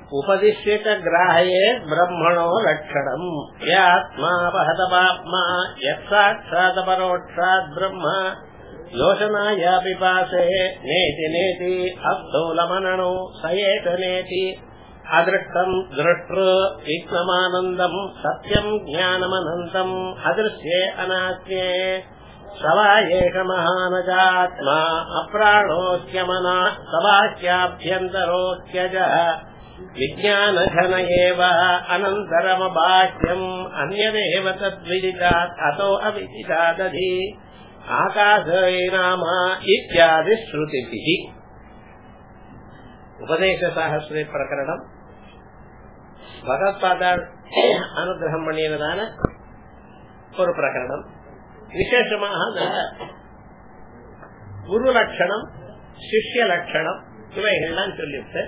उपदिश्यत ग्राह्ये ब्रह्मणो लक्षणम् यात्मा वहतपाप्मा यत्साक्षादपरोक्षात् ब्रह्म योषनाया पिपासे नेति नेति अस्थूलमनणो स एष नेति अदृष्टम् दृष्टृ विघ्नमानन्दम् सत्यम् ज्ञानमनन्तम् अदृश्ये अनास्ये स वा एष महानजात्मा अप्राणोऽस्यमना सवाह्याभ्यन्तरोऽस्यजः विज्ञानघन एव अनन्तरमबाह्यम् अन्यदेव तद्विदितात् अतो अविदितादधि आकाशै नाम इत्यादि श्रुतिभिः உபதேசசாகசிரி பிரகரணம் பகவத்பாதால் அனுகிரகம் பண்ணியதான ஒரு பிரகரணம் விசேஷமாக குரு லட்சணம் சிஷ்ய லட்சணம் இவைகள்லாம் சொல்லிவிட்டு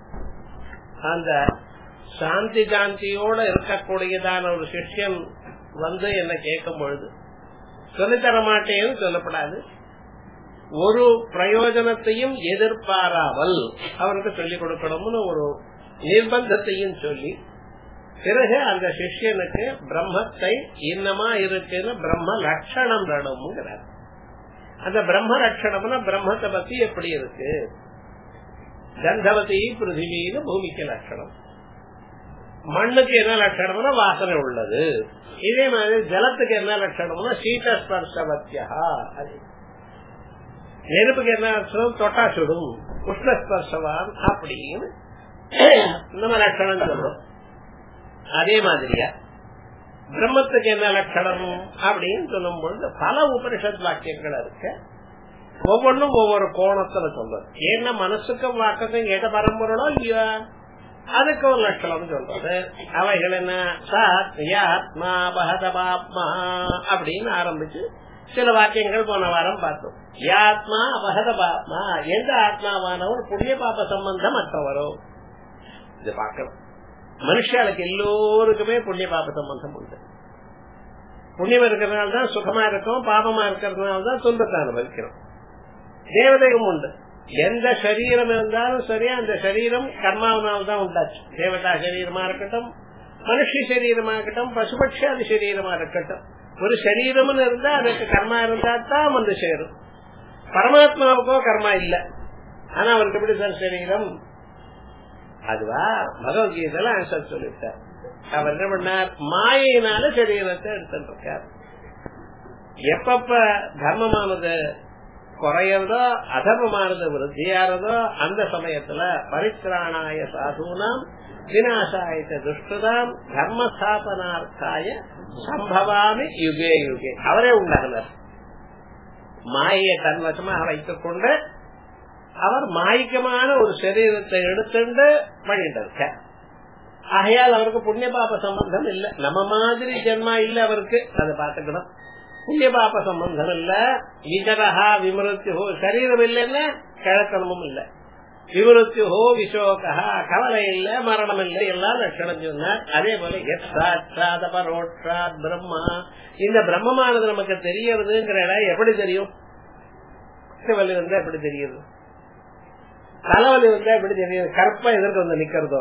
அந்த சாந்தி காந்தியோட இருக்கக்கூடியதான ஒரு சிஷ்யன் வந்து என்ன கேட்கும் பொழுது சொல்லித்தர மாட்டேன்னு சொல்லப்படாது ஒரு பிரயோஜனத்தையும் எதிர்பாராமல் அவருக்கு சொல்லிக் கொடுக்கணும்னு ஒரு நிர்பந்தத்தையும் சொல்லி பிறகு அந்த சிஷ்யனுக்கு பிரம்மத்தை இன்னமா இருக்குன்னு பிரம்ம லட்சணம் வேணும்ங்கிறார் அந்த பிரம்ம லட்சணம்னா பிரம்மத்தை பத்தி எப்படி இருக்கு கந்தவதி பிருத்திவின்னு பூமிக்கு லட்சணம் மண்ணுக்கு என்ன லட்சணம்னா வாசனை உள்ளது இதே மாதிரி ஜலத்துக்கு என்ன லட்சணம்னா சீட்டஸ்பர்ஷவத்தியா நெருப்புக்கு என்ன அர்த்தம் தொட்டா சுடும் உஷ்ணஸ்பர்ஷவான் அப்படின்னு நம்ம லட்சணம் சொல்றோம் அதே மாதிரியா பிரம்மத்துக்கு என்ன லட்சணம் அப்படின்னு சொல்லும் பொழுது பல உபனிஷத் வாக்கியங்கள் இருக்கு ஒவ்வொன்றும் ஒவ்வொரு கோணத்துல சொல்றது ஏன்னா மனசுக்கும் வாக்கத்தும் எத பரம்பொருளோ இல்லையா அதுக்கு ஒரு லட்சணம் சொல்றது அவைகள் என்ன ஆத்மா பகதபாத்மா அப்படின்னு ஆரம்பிச்சு சில வாக்கியங்கள் போன வாரம் பார்த்தோம் யாத்மா அபகத பாத்மா எந்த ஆத்மாவானவர் புண்ணிய பாப சம்பந்தம் அற்றவரோ இது பார்க்கணும் மனுஷாளுக்கு எல்லோருக்குமே புண்ணிய பாப சம்பந்தம் உண்டு புண்ணியம் இருக்கிறதுனால தான் சுகமா இருக்கும் பாபமா இருக்கிறதுனால தான் துன்பத்தை அனுபவிக்கிறோம் தேவதையும் உண்டு எந்த சரீரம் இருந்தாலும் சரி அந்த சரீரம் கர்மாவனால் தான் உண்டாச்சு தேவதா சரீரமா இருக்கட்டும் மனுஷ சரீரமா இருக்கட்டும் பசுபட்சாதி சரீரமா இருக்கட்டும் ஒரு சரீரம்னு இருந்தா அதுக்கு கர்மா இருந்தா தான் வந்து சேரும் பரமாத்மாவுக்கோ கர்மா இல்ல ஆனா அவருக்கு எப்படி சார் சரீரம் அதுவா பகவத்கீதையில ஆன்சர் சொல்லிட்டார் அவர் என்ன பண்ணார் மாயினால சரீரத்தை எடுத்துட்டு இருக்கார் எப்பப்ப தர்மமானது குறையறதோ அதர்மமானது விருத்தியாறதோ அந்த சமயத்துல பரித்ராணாய சாதுனாம் விநாசாய துஷ்டதாம் தர்மஸ்தாபனார்த்தாய சம்பவாமி யுகே யுகே அவரே உண்டாகினார் மாயை தன்வசமாக வைத்துக் கொண்டு அவர் மாய்க்கமான ஒரு சரீரத்தை எடுத்துட்டு பண்ணிட்டு இருக்க ஆகையால் அவருக்கு புண்ணிய பாப சம்பந்தம் இல்ல நம்ம மாதிரி ஜென்மா இல்ல அவருக்கு அதை பார்த்துக்கணும் புண்ணிய பாப சம்பந்தம் இல்ல விஜரஹா விமருத்தி ஹோ சரீரம் இல்லைன்னா கிழக்கணமும் இல்ல விவருத்தி ஹோ விசோகா கவலை இல்ல மரணம் இல்லை எல்லாம் லட்சணம் சொன்னார் அதே போல எத்தாட்சாத பரோட்சாத் பிரம்மா இந்த பிரம்மமானது நமக்கு தெரியறதுங்கிற இடம் எப்படி தெரியும் வலி வந்தா எப்படி தெரியுது தலைவலி வந்தா எப்படி தெரியுது கற்பா எதற்கு வந்து நிக்கிறதோ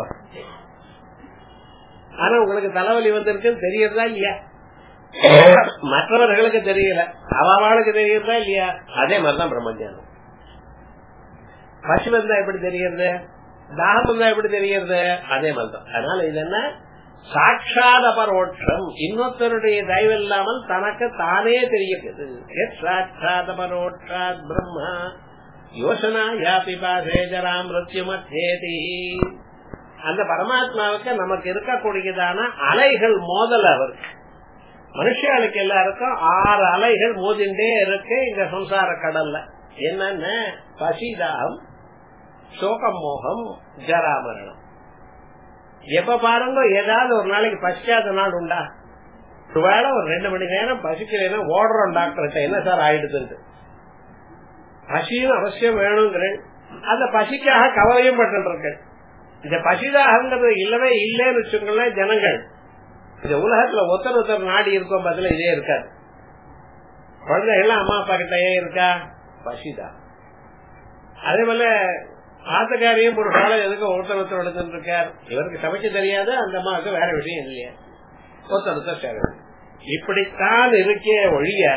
ஆனா உங்களுக்கு தலைவலி வந்திருக்குன்னு தெரியறதா இல்லையா மற்றவர்களுக்கு தெரியல அவளுக்கு தெரியறதா இல்லையா அதே மாதிரிதான் பிரம்மஞானம் பசு வந்தா எப்படி தெரியறது தாகம் வந்தா எப்படி தெரியறது அதே மாதிரிதான் அதனால இது என்ன சாட்சாத பரோட்சம் இன்னொருத்தருடைய தயவு இல்லாமல் தனக்கு தானே தெரியுது சாட்சாத பரோட்சாத் பிரம்மா யோசனா யாபி பாசேஜரா மிருத்யு மத்தேதி அந்த பரமாத்மாவுக்கு நமக்கு இருக்கக்கூடியதான அலைகள் மோதல் அவருக்கு மனுஷாளுக்கு எல்லாருக்கும் ஆறு அலைகள் மோதிண்டே இருக்கு இந்த சம்சார கடல்ல என்னென்ன பசிதாகம் சோகம் மோகம் ஜராமரணம் எப்ப பாருங்க ஏதாவது ஒரு நாளைக்கு பசிக்காத நாள் உண்டா ஒருவேளை ஒரு ரெண்டு மணி நேரம் பசிக்கலைன்னா ஓடுறோம் டாக்டர்கிட்ட என்ன சார் ஆயிடுது பசியும் அவசியம் வேணுங்கிறேன் அந்த பசிக்காக கவலையும் பட்டு இந்த பசிதாகங்கிறது இல்லவே இல்லைன்னு வச்சுக்கோங்களேன் ஜனங்கள் இந்த உலகத்துல ஒருத்தர் ஒருத்தர் நாடி இருக்கும் பதில இதே இருக்காது குழந்தைகள்லாம் அம்மா அப்பா கிட்ட ஏன் இருக்கா பசிதா அதே போல ஆத்துக்காரையும் புருஷாலும் எதுக்கு ஒருத்தர் ஒருத்தர் எடுத்துட்டு இருக்கார் இவருக்கு சமைக்க தெரியாது அந்த அம்மாவுக்கு வேற விஷயம் இல்லையா ஒருத்தர் ஒருத்தர் சேர இப்படித்தான் இருக்கே ஒழிய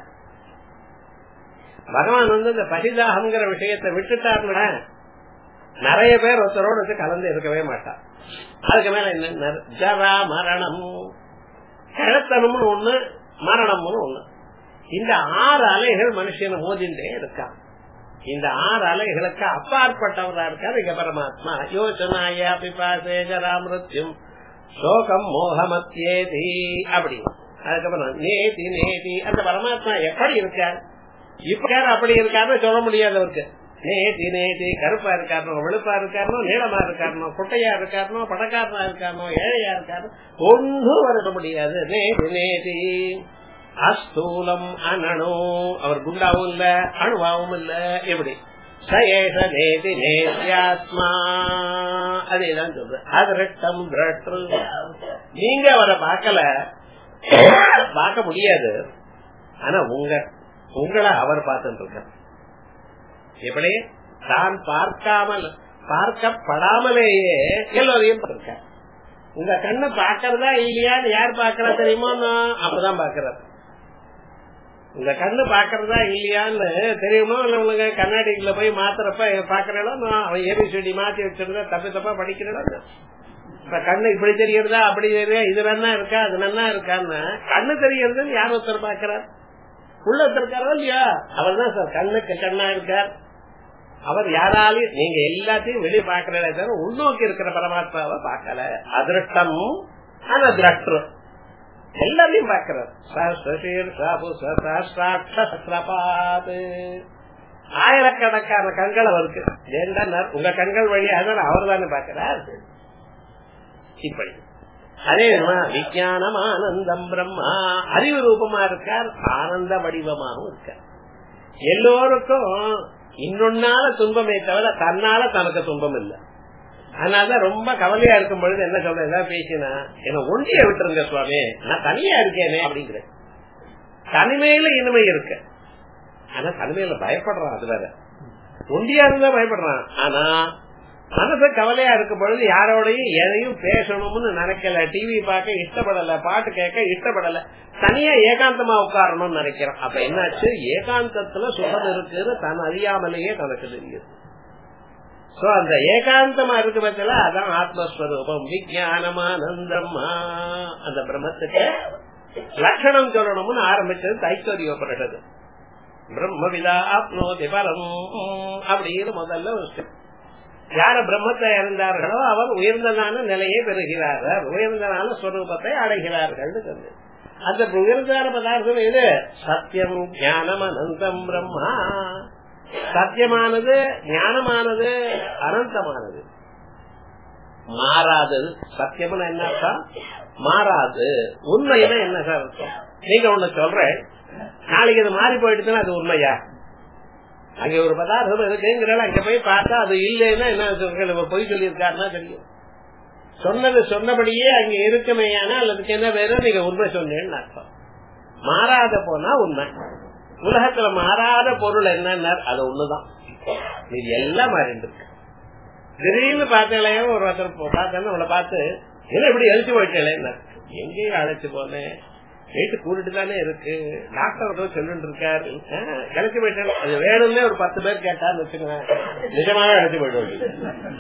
பகவான் வந்து இந்த பரிதாகம்ங்கிற விஷயத்தை விட்டுட்டாருன்னா நிறைய பேர் ஒருத்தரோட வச்சு கலந்து இருக்கவே மாட்டான் அதுக்கு மேல என்ன ஜரா மரணம் கிழத்தனம்னு ஒண்ணு மரணம்னு ஒண்ணு இந்த ஆறு அலைகள் மனுஷனை மோதிண்டே இருக்கான் இந்த ஆறு அலைகளுக்கு அப்பாற்பட்டவரா இருக்காரு இங்க பரமாத்மா யோசனாயா பிபாசே ஜராமிருத்யும் சோகம் மோகமத்தியேதி அப்படி அதுக்கப்புறம் நேதி நேதி அந்த பரமாத்மா எப்படி இருக்கார் இப்ப அப்படி இருக்காருன்னு சொல்ல முடியாது அவருக்கு நேதி நேதி கருப்பா இருக்காரனோ வெளுப்பா இருக்காரனோ நீளமா இருக்காரனோ குட்டையா இருக்காரனோ பணக்காரனா இருக்காரனோ ஏழையா இருக்காரனோ ஒன்னும் வர முடியாது நேதி நேதி அஸ்தூலம் அனணு அவர் குண்டாவும் இல்ல அணுவாவும் இல்ல எப்படி சயேஷ நேதி நேத்யாத்மா அதேதான் சொல்ற அதிரட்டம் திரட்டு நீங்க அவரை பார்க்கல பார்க்க முடியாது ஆனா உங்க உங்களை அவர் பார்த்துட்டு இருக்க எப்படி தான் பார்க்காமல் பார்க்கப்படாமலேயே எல்லோரையும் இருக்க உங்க கண்ணு பாக்கிறதா இல்லையான்னு யார் பாக்குறா தெரியுமோ அப்பதான் பாக்குறாரு உங்க கண்ணு பாக்குறதா இல்லையான்னு தெரியுமோ இல்ல உங்க கண்ணாடிக்குள்ள போய் மாத்திரப்ப பாக்குறேன் அவன் ஏபிசிடி மாத்தி வச்சிருந்தா தப்பு தப்பா படிக்கிறேன் இப்ப கண்ணு இப்படி தெரியறதா அப்படி தெரியறதா இது நல்லா இருக்கா அது நல்லா இருக்கான்னு கண்ணு தெரியறதுன்னு யார் ஒருத்தர் பாக்குறார் உள்ள இருக்காரோ இல்லையா அவர் தான் சார் கண்ணுக்கு கண்ணா இருக்கார் அவர் யாராலையும் நீங்க எல்லாத்தையும் வெளியே பாக்குறதே தவிர உள்நோக்கி இருக்கிற பரமாத்மாவை பார்க்கல அதிருஷ்டம் ஆனா திரஷ்டு எல்லாரையும் பாக்குறார் ஆயிரக்கணக்கான கண்கள் அவருக்கு ஏன்னா உங்க கண்கள் வழியாக அவர் தானே பாக்கிறார் இப்படி அதே விஜயானம் ஆனந்தம் பிரம்மா அறிவு ரூபமா இருக்கார் ஆனந்த வடிவமாகவும் இருக்கார் எல்லோருக்கும் இன்னொன்னால துன்பமே தவிர தன்னால தனக்கு துன்பம் இல்லை அதனாலதான் ரொம்ப கவலையா இருக்கும் பொழுது என்ன சொல்ற ஏதாவது பேசினா என்ன ஒண்டிய விட்டுருங்க சுவாமி நான் தனியா இருக்கேனே அப்படிங்கிற தனிமையில இனிமை இருக்கு ஆனா தனிமையில பயப்படுறான் அது வேற ஒண்டியா இருந்தா பயப்படுறான் ஆனா மனசு கவலையா இருக்கும் பொழுது யாரோடையும் எதையும் பேசணும்னு நினைக்கல டிவி பார்க்க இஷ்டப்படல பாட்டு கேட்க இஷ்டப்படல தனியா ஏகாந்தமா உட்காரணும்னு நினைக்கிறேன் அப்ப என்னாச்சு ஏகாந்தத்துல சுகம் இருக்குன்னு தன் அறியாமலேயே தனக்கு தெரியுது சோ அந்த ஏகாந்தமா இருக்கு பட்சல அதான் ஆத்மஸ்வரூபம் விஜயானமானந்தமா அந்த பிரம்மத்துக்கு லட்சணம் சொல்லணும்னு ஆரம்பிச்சது தைத்தோரியோபனிஷது பிரம்மவிதா ஆப்னோதி பரம் அப்படின்னு முதல்ல ஒரு ஸ்டெப் யார பிரம்மத்தை அறிந்தார்களோ அவர் உயர்ந்ததான நிலையை பெறுகிறார்கள் உயர்ந்ததான ஸ்வரூபத்தை அடைகிறார்கள் அந்த உயர்ந்தான பதார்த்தம் எது சத்தியம் ஞானம் அனந்தம் பிரம்மா சத்தியமானது ஞானமானது அனந்தமானது மாறாதது சத்தியம்னு என்ன அர்த்தம் மாறாது உண்மையில என்ன சார் அர்த்தம் நீங்க ஒண்ணு சொல்றேன் நாளைக்கு அது மாறி போயிடுச்சுன்னா அது உண்மையா அங்க ஒரு பதார்த்தம் இருக்குங்கிறால அங்க போய் பார்த்தா அது இல்லைன்னா என்ன பொய் சொல்லியிருக்காருன்னா தெரியும் சொன்னது சொன்னபடியே அங்க இருக்குமேயானா அதுக்கு என்ன வேணும் நீங்க உண்மை சொன்னேன்னு அர்த்தம் மாறாத போனா உண்மை உலகத்துல மாறாத பொருள் என்னன்னா அது ஒண்ணுதான் இது எல்லாம் மாறிட்டு இருக்கு திடீர்னு பார்த்தேன் ஒரு ஒருத்தர் பார்த்தேன்னு உங்களை பார்த்து என்ன இப்படி அழிச்சு போயிட்டேன் எங்கேயும் அழைச்சு போனேன் வீட்டு கூட்டிட்டு தானே இருக்கு டாக்டர் சொல்லிட்டு இருக்காரு கிளச்சி போயிட்டேன் அது வேணும்னே ஒரு பத்து பேர் கேட்டான்னு வச்சுக்கோங்க நிஜமாவே அழைச்சு போயிடுவோம்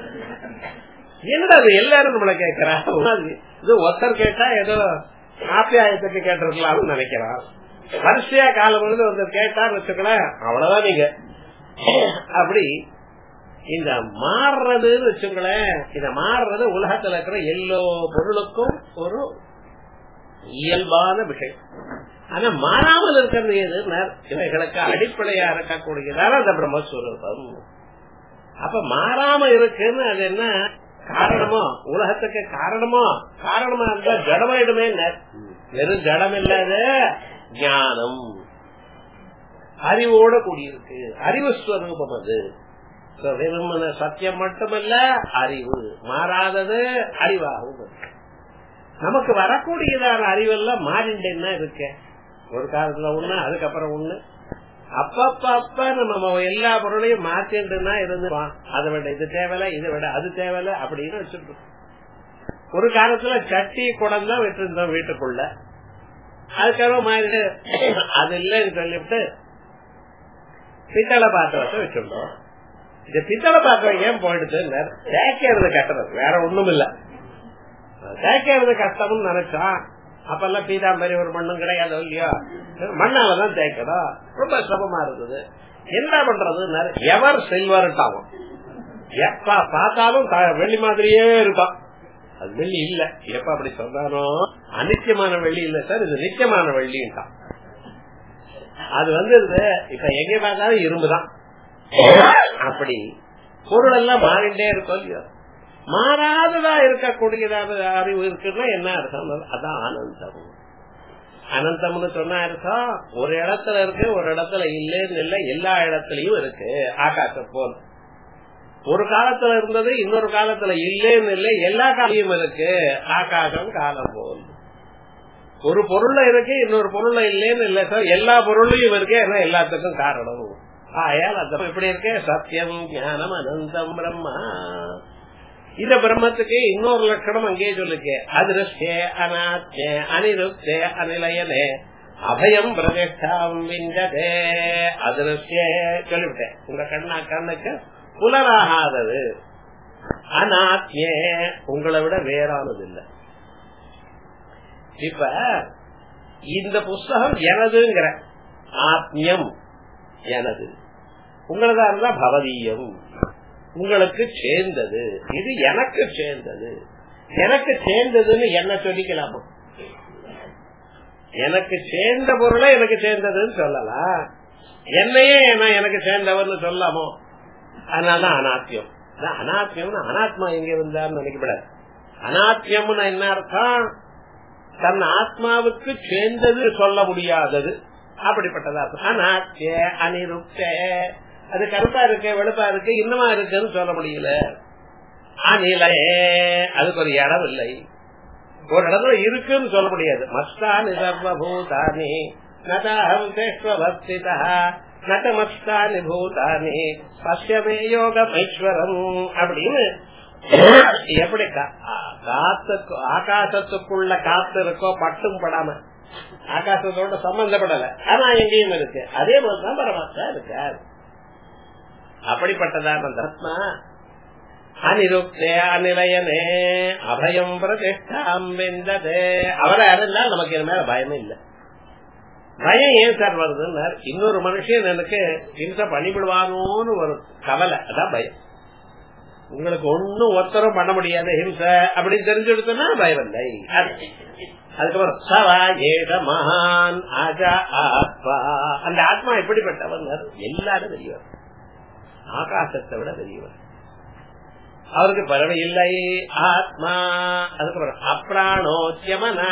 என்னடா அது எல்லாரும் நம்மள கேட்கறா இது ஒருத்தர் கேட்டா ஏதோ ஆப்பியாயத்துக்கு கேட்டிருக்கலாம்னு நினைக்கிறான் வரிசையா காலம் பொழுது ஒருத்தர் கேட்டான்னு வச்சுக்கலாம் அவ்வளவுதான் நீங்க அப்படி இந்த மாறுறதுன்னு வச்சுங்களேன் இந்த மாறுறது உலகத்துல இருக்கிற எல்லோ பொருளுக்கும் ஒரு இயல்பான விஷயம் ஆனா மாறாமல் இருக்கிறது எது இவைகளுக்கு அடிப்படையா இருக்கக்கூடியதான அந்த பிரம்மஸ்வரூபம் அப்ப மாறாம இருக்குன்னு அது என்ன காரணமோ உலகத்துக்கு காரணமோ காரணமா இருந்தா ஜடமாயிடுமே வெறும் ஜடம் இல்லாத ஞானம் அறிவோட கூடியிருக்கு அறிவு ஸ்வரூபம் அது வெறும் சத்தியம் மட்டுமல்ல அறிவு மாறாதது அறிவாகவும் இருக்கு நமக்கு வரக்கூடியதான அறிவெல்லாம் மாறிண்டேன்னா இருக்க ஒரு காலத்துல ஒண்ணு அதுக்கப்புறம் ஒண்ணு அப்பப்ப அப்ப நம்ம எல்லா பொருளையும் மாத்திட்டுனா இருந்துவான் அதை விட இது தேவையில்ல இதை விட அது தேவையில்ல அப்படின்னு வச்சிருக்கோம் ஒரு காலத்துல சட்டி குடம் தான் வச்சிருந்தோம் வீட்டுக்குள்ள அதுக்கப்புறம் மாதிரி அது இல்லைன்னு சொல்லிவிட்டு பித்தளை பாத்திரத்தை வச்சிருந்தோம் இந்த பித்தளை பாத்திரம் ஏன் போயிடுது தேய்க்கிறது கஷ்டம் வேற ஒண்ணும் இல்ல தேய்க்கிறது கஷ்டம்னு நினைச்சான் அப்பெல்லாம் பீதாம்பரி ஒரு மண்ணும் கிடையாது இல்லையோ மண்ணாலதான் தேய்க்கணும் ரொம்ப சிரமமா இருக்குது என்ன பண்றது எவர் சில்வர் ஆகும் எப்ப பார்த்தாலும் வெள்ளி மாதிரியே இருக்கும் அது வெள்ளி இல்ல எப்ப அப்படி சொன்னானோ அனித்தியமான வெள்ளி இல்ல சார் இது நித்தியமான வெள்ளின்ட்டான் அது வந்து இப்ப எங்க பார்த்தாலும் இரும்புதான் அப்படி பொருள் எல்லாம் மாறிண்டே இருக்கும் இல்லையோ மாறாததா இருக்கக்கூடியதான அறிவு இருக்குன்னா என்ன அர்த்தம் அதான் ஆனந்தம் அனந்தம்னு சொன்னா அர்த்தம் ஒரு இடத்துல இருக்கு ஒரு இடத்துல இல்லன்னு இல்ல எல்லா இடத்துலயும் இருக்கு ஆகாசம் போல் ஒரு காலத்துல இருந்தது இன்னொரு காலத்துல இல்லன்னு இல்லை எல்லா காலையும் இருக்கு ஆகாசம் காலம் போல் ஒரு பொருள்ல இருக்கு இன்னொரு பொருள்ல இல்லன்னு இல்ல சார் எல்லா பொருளையும் இருக்கு ஏன்னா எல்லாத்துக்கும் காரணம் ஆயால் அந்த எப்படி இருக்கு சத்தியம் ஞானம் அனந்தம் பிரம்மா இந்த பிரம்மத்துக்கு இன்னொரு லட்சணம் அங்கே சொல்லுக்கு அதிருஷ்டே அநாத்தே அனிருத்தே அனிலயனே அபயம் பிரதிஷ்டாம் விஞ்சதே அதிருஷ்டே சொல்லிவிட்டேன் உங்க கண்ணா கண்ணுக்கு புலராகாதது அநாத்தியே உங்களை விட வேறானது இல்ல இப்ப இந்த புஸ்தகம் எனதுங்கிற ஆத்மியம் எனது உங்களதா இருந்தா பவதீயம் உங்களுக்கு சேர்ந்தது இது எனக்கு சேர்ந்தது எனக்கு சேர்ந்ததுன்னு என்ன சொல்லிக்கலாமா எனக்கு சேர்ந்த பொருளை எனக்கு சேர்ந்ததுன்னு சொல்லலாம் என்னையே நான் எனக்கு சேர்ந்தவர்னு சொல்லாமோ அதனாலதான் அனாத்தியம் அனாத்தியம்னு அனாத்மா எங்க இருந்தான்னு நினைக்கப்படாது அனாத்தியம்னு என்ன அர்த்தம் தன் ஆத்மாவுக்கு சேர்ந்தது சொல்ல முடியாதது அப்படிப்பட்டதா அநாத்திய அனிருப்த அது கருப்பா இருக்கு வெளுப்பா இருக்கு இன்னமா இருக்குன்னு சொல்ல முடியல அநிலையே அதுக்கு ஒரு இடம் இல்லை ஒரு இடத்துல இருக்குன்னு சொல்ல முடியாது மஸ்தானி சர்வபூதானி நதாஹம் சேஷ்வபக்திதா நட்டமஸ்தானி பூதானி பசியமே யோகம் ஐஸ்வரம் அப்படின்னு எப்படி காத்துக்கு ஆகாசத்துக்குள்ள காத்து இருக்கோ பட்டும் படாம ஆகாசத்தோட சம்பந்தப்படல ஆனா எங்கேயும் இருக்கு அதே மாதிரிதான் பரமாத்மா இருக்காரு அப்படிப்பட்டதான் அந்த ஆத்மா அனிருப்தே அநிலையனே அபயம் பிரதிஷ்டாம் வெந்ததே அவரை அறிந்தால் நமக்கு இது மேல பயமே இல்லை பயம் ஏன் சார் வருதுன்னு இன்னொரு மனுஷன் எனக்கு ஹிம்சை பண்ணிவிடுவானோன்னு ஒரு கவலை அதான் பயம் உங்களுக்கு ஒன்னும் ஒத்தரம் பண்ண முடியாது ஹிம்சை அப்படின்னு தெரிஞ்செடுத்தோம்னா பயம் இல்லை அதுக்கப்புறம் சவா ஏத மகான் அஜா ஆத்மா அந்த ஆத்மா எப்படிப்பட்டவன் எல்லாரும் தெரியவர் ஆகாசத்தை விட பெரியவர் அவருக்கு பறவை இல்லை ஆத்மா அதுக்கப்புறம் அப்ராணோத்தியமனா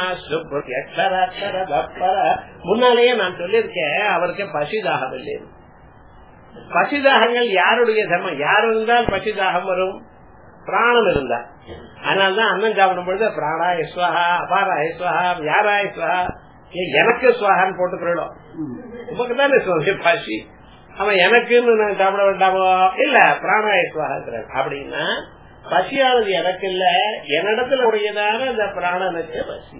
முன்னாலேயே நான் சொல்லியிருக்கேன் அவருக்கு பசிதாகம் இல்லை பசிதாகங்கள் யாருடைய தர்மம் யார் இருந்தால் பசிதாகம் வரும் பிராணம் இருந்தா அதனால்தான் அண்ணன் சாப்பிடும் பொழுது பிராணாய ஸ்வஹா அபாராய ஸ்வஹா யாராய ஸ்வஹா எனக்கு ஸ்வஹான்னு போட்டுக்கிறோம் உமக்கு தானே சொல்ல பசி அவன் எனக்குன்னு நான் சாப்பிட வேண்டாமோ இல்ல பிராணாய ஸ்வஹாங்கிறான் அப்படின்னா பசியானது எனக்கு இல்ல என்னிடத்துல உடையதான அந்த பிராணனுக்கு பசி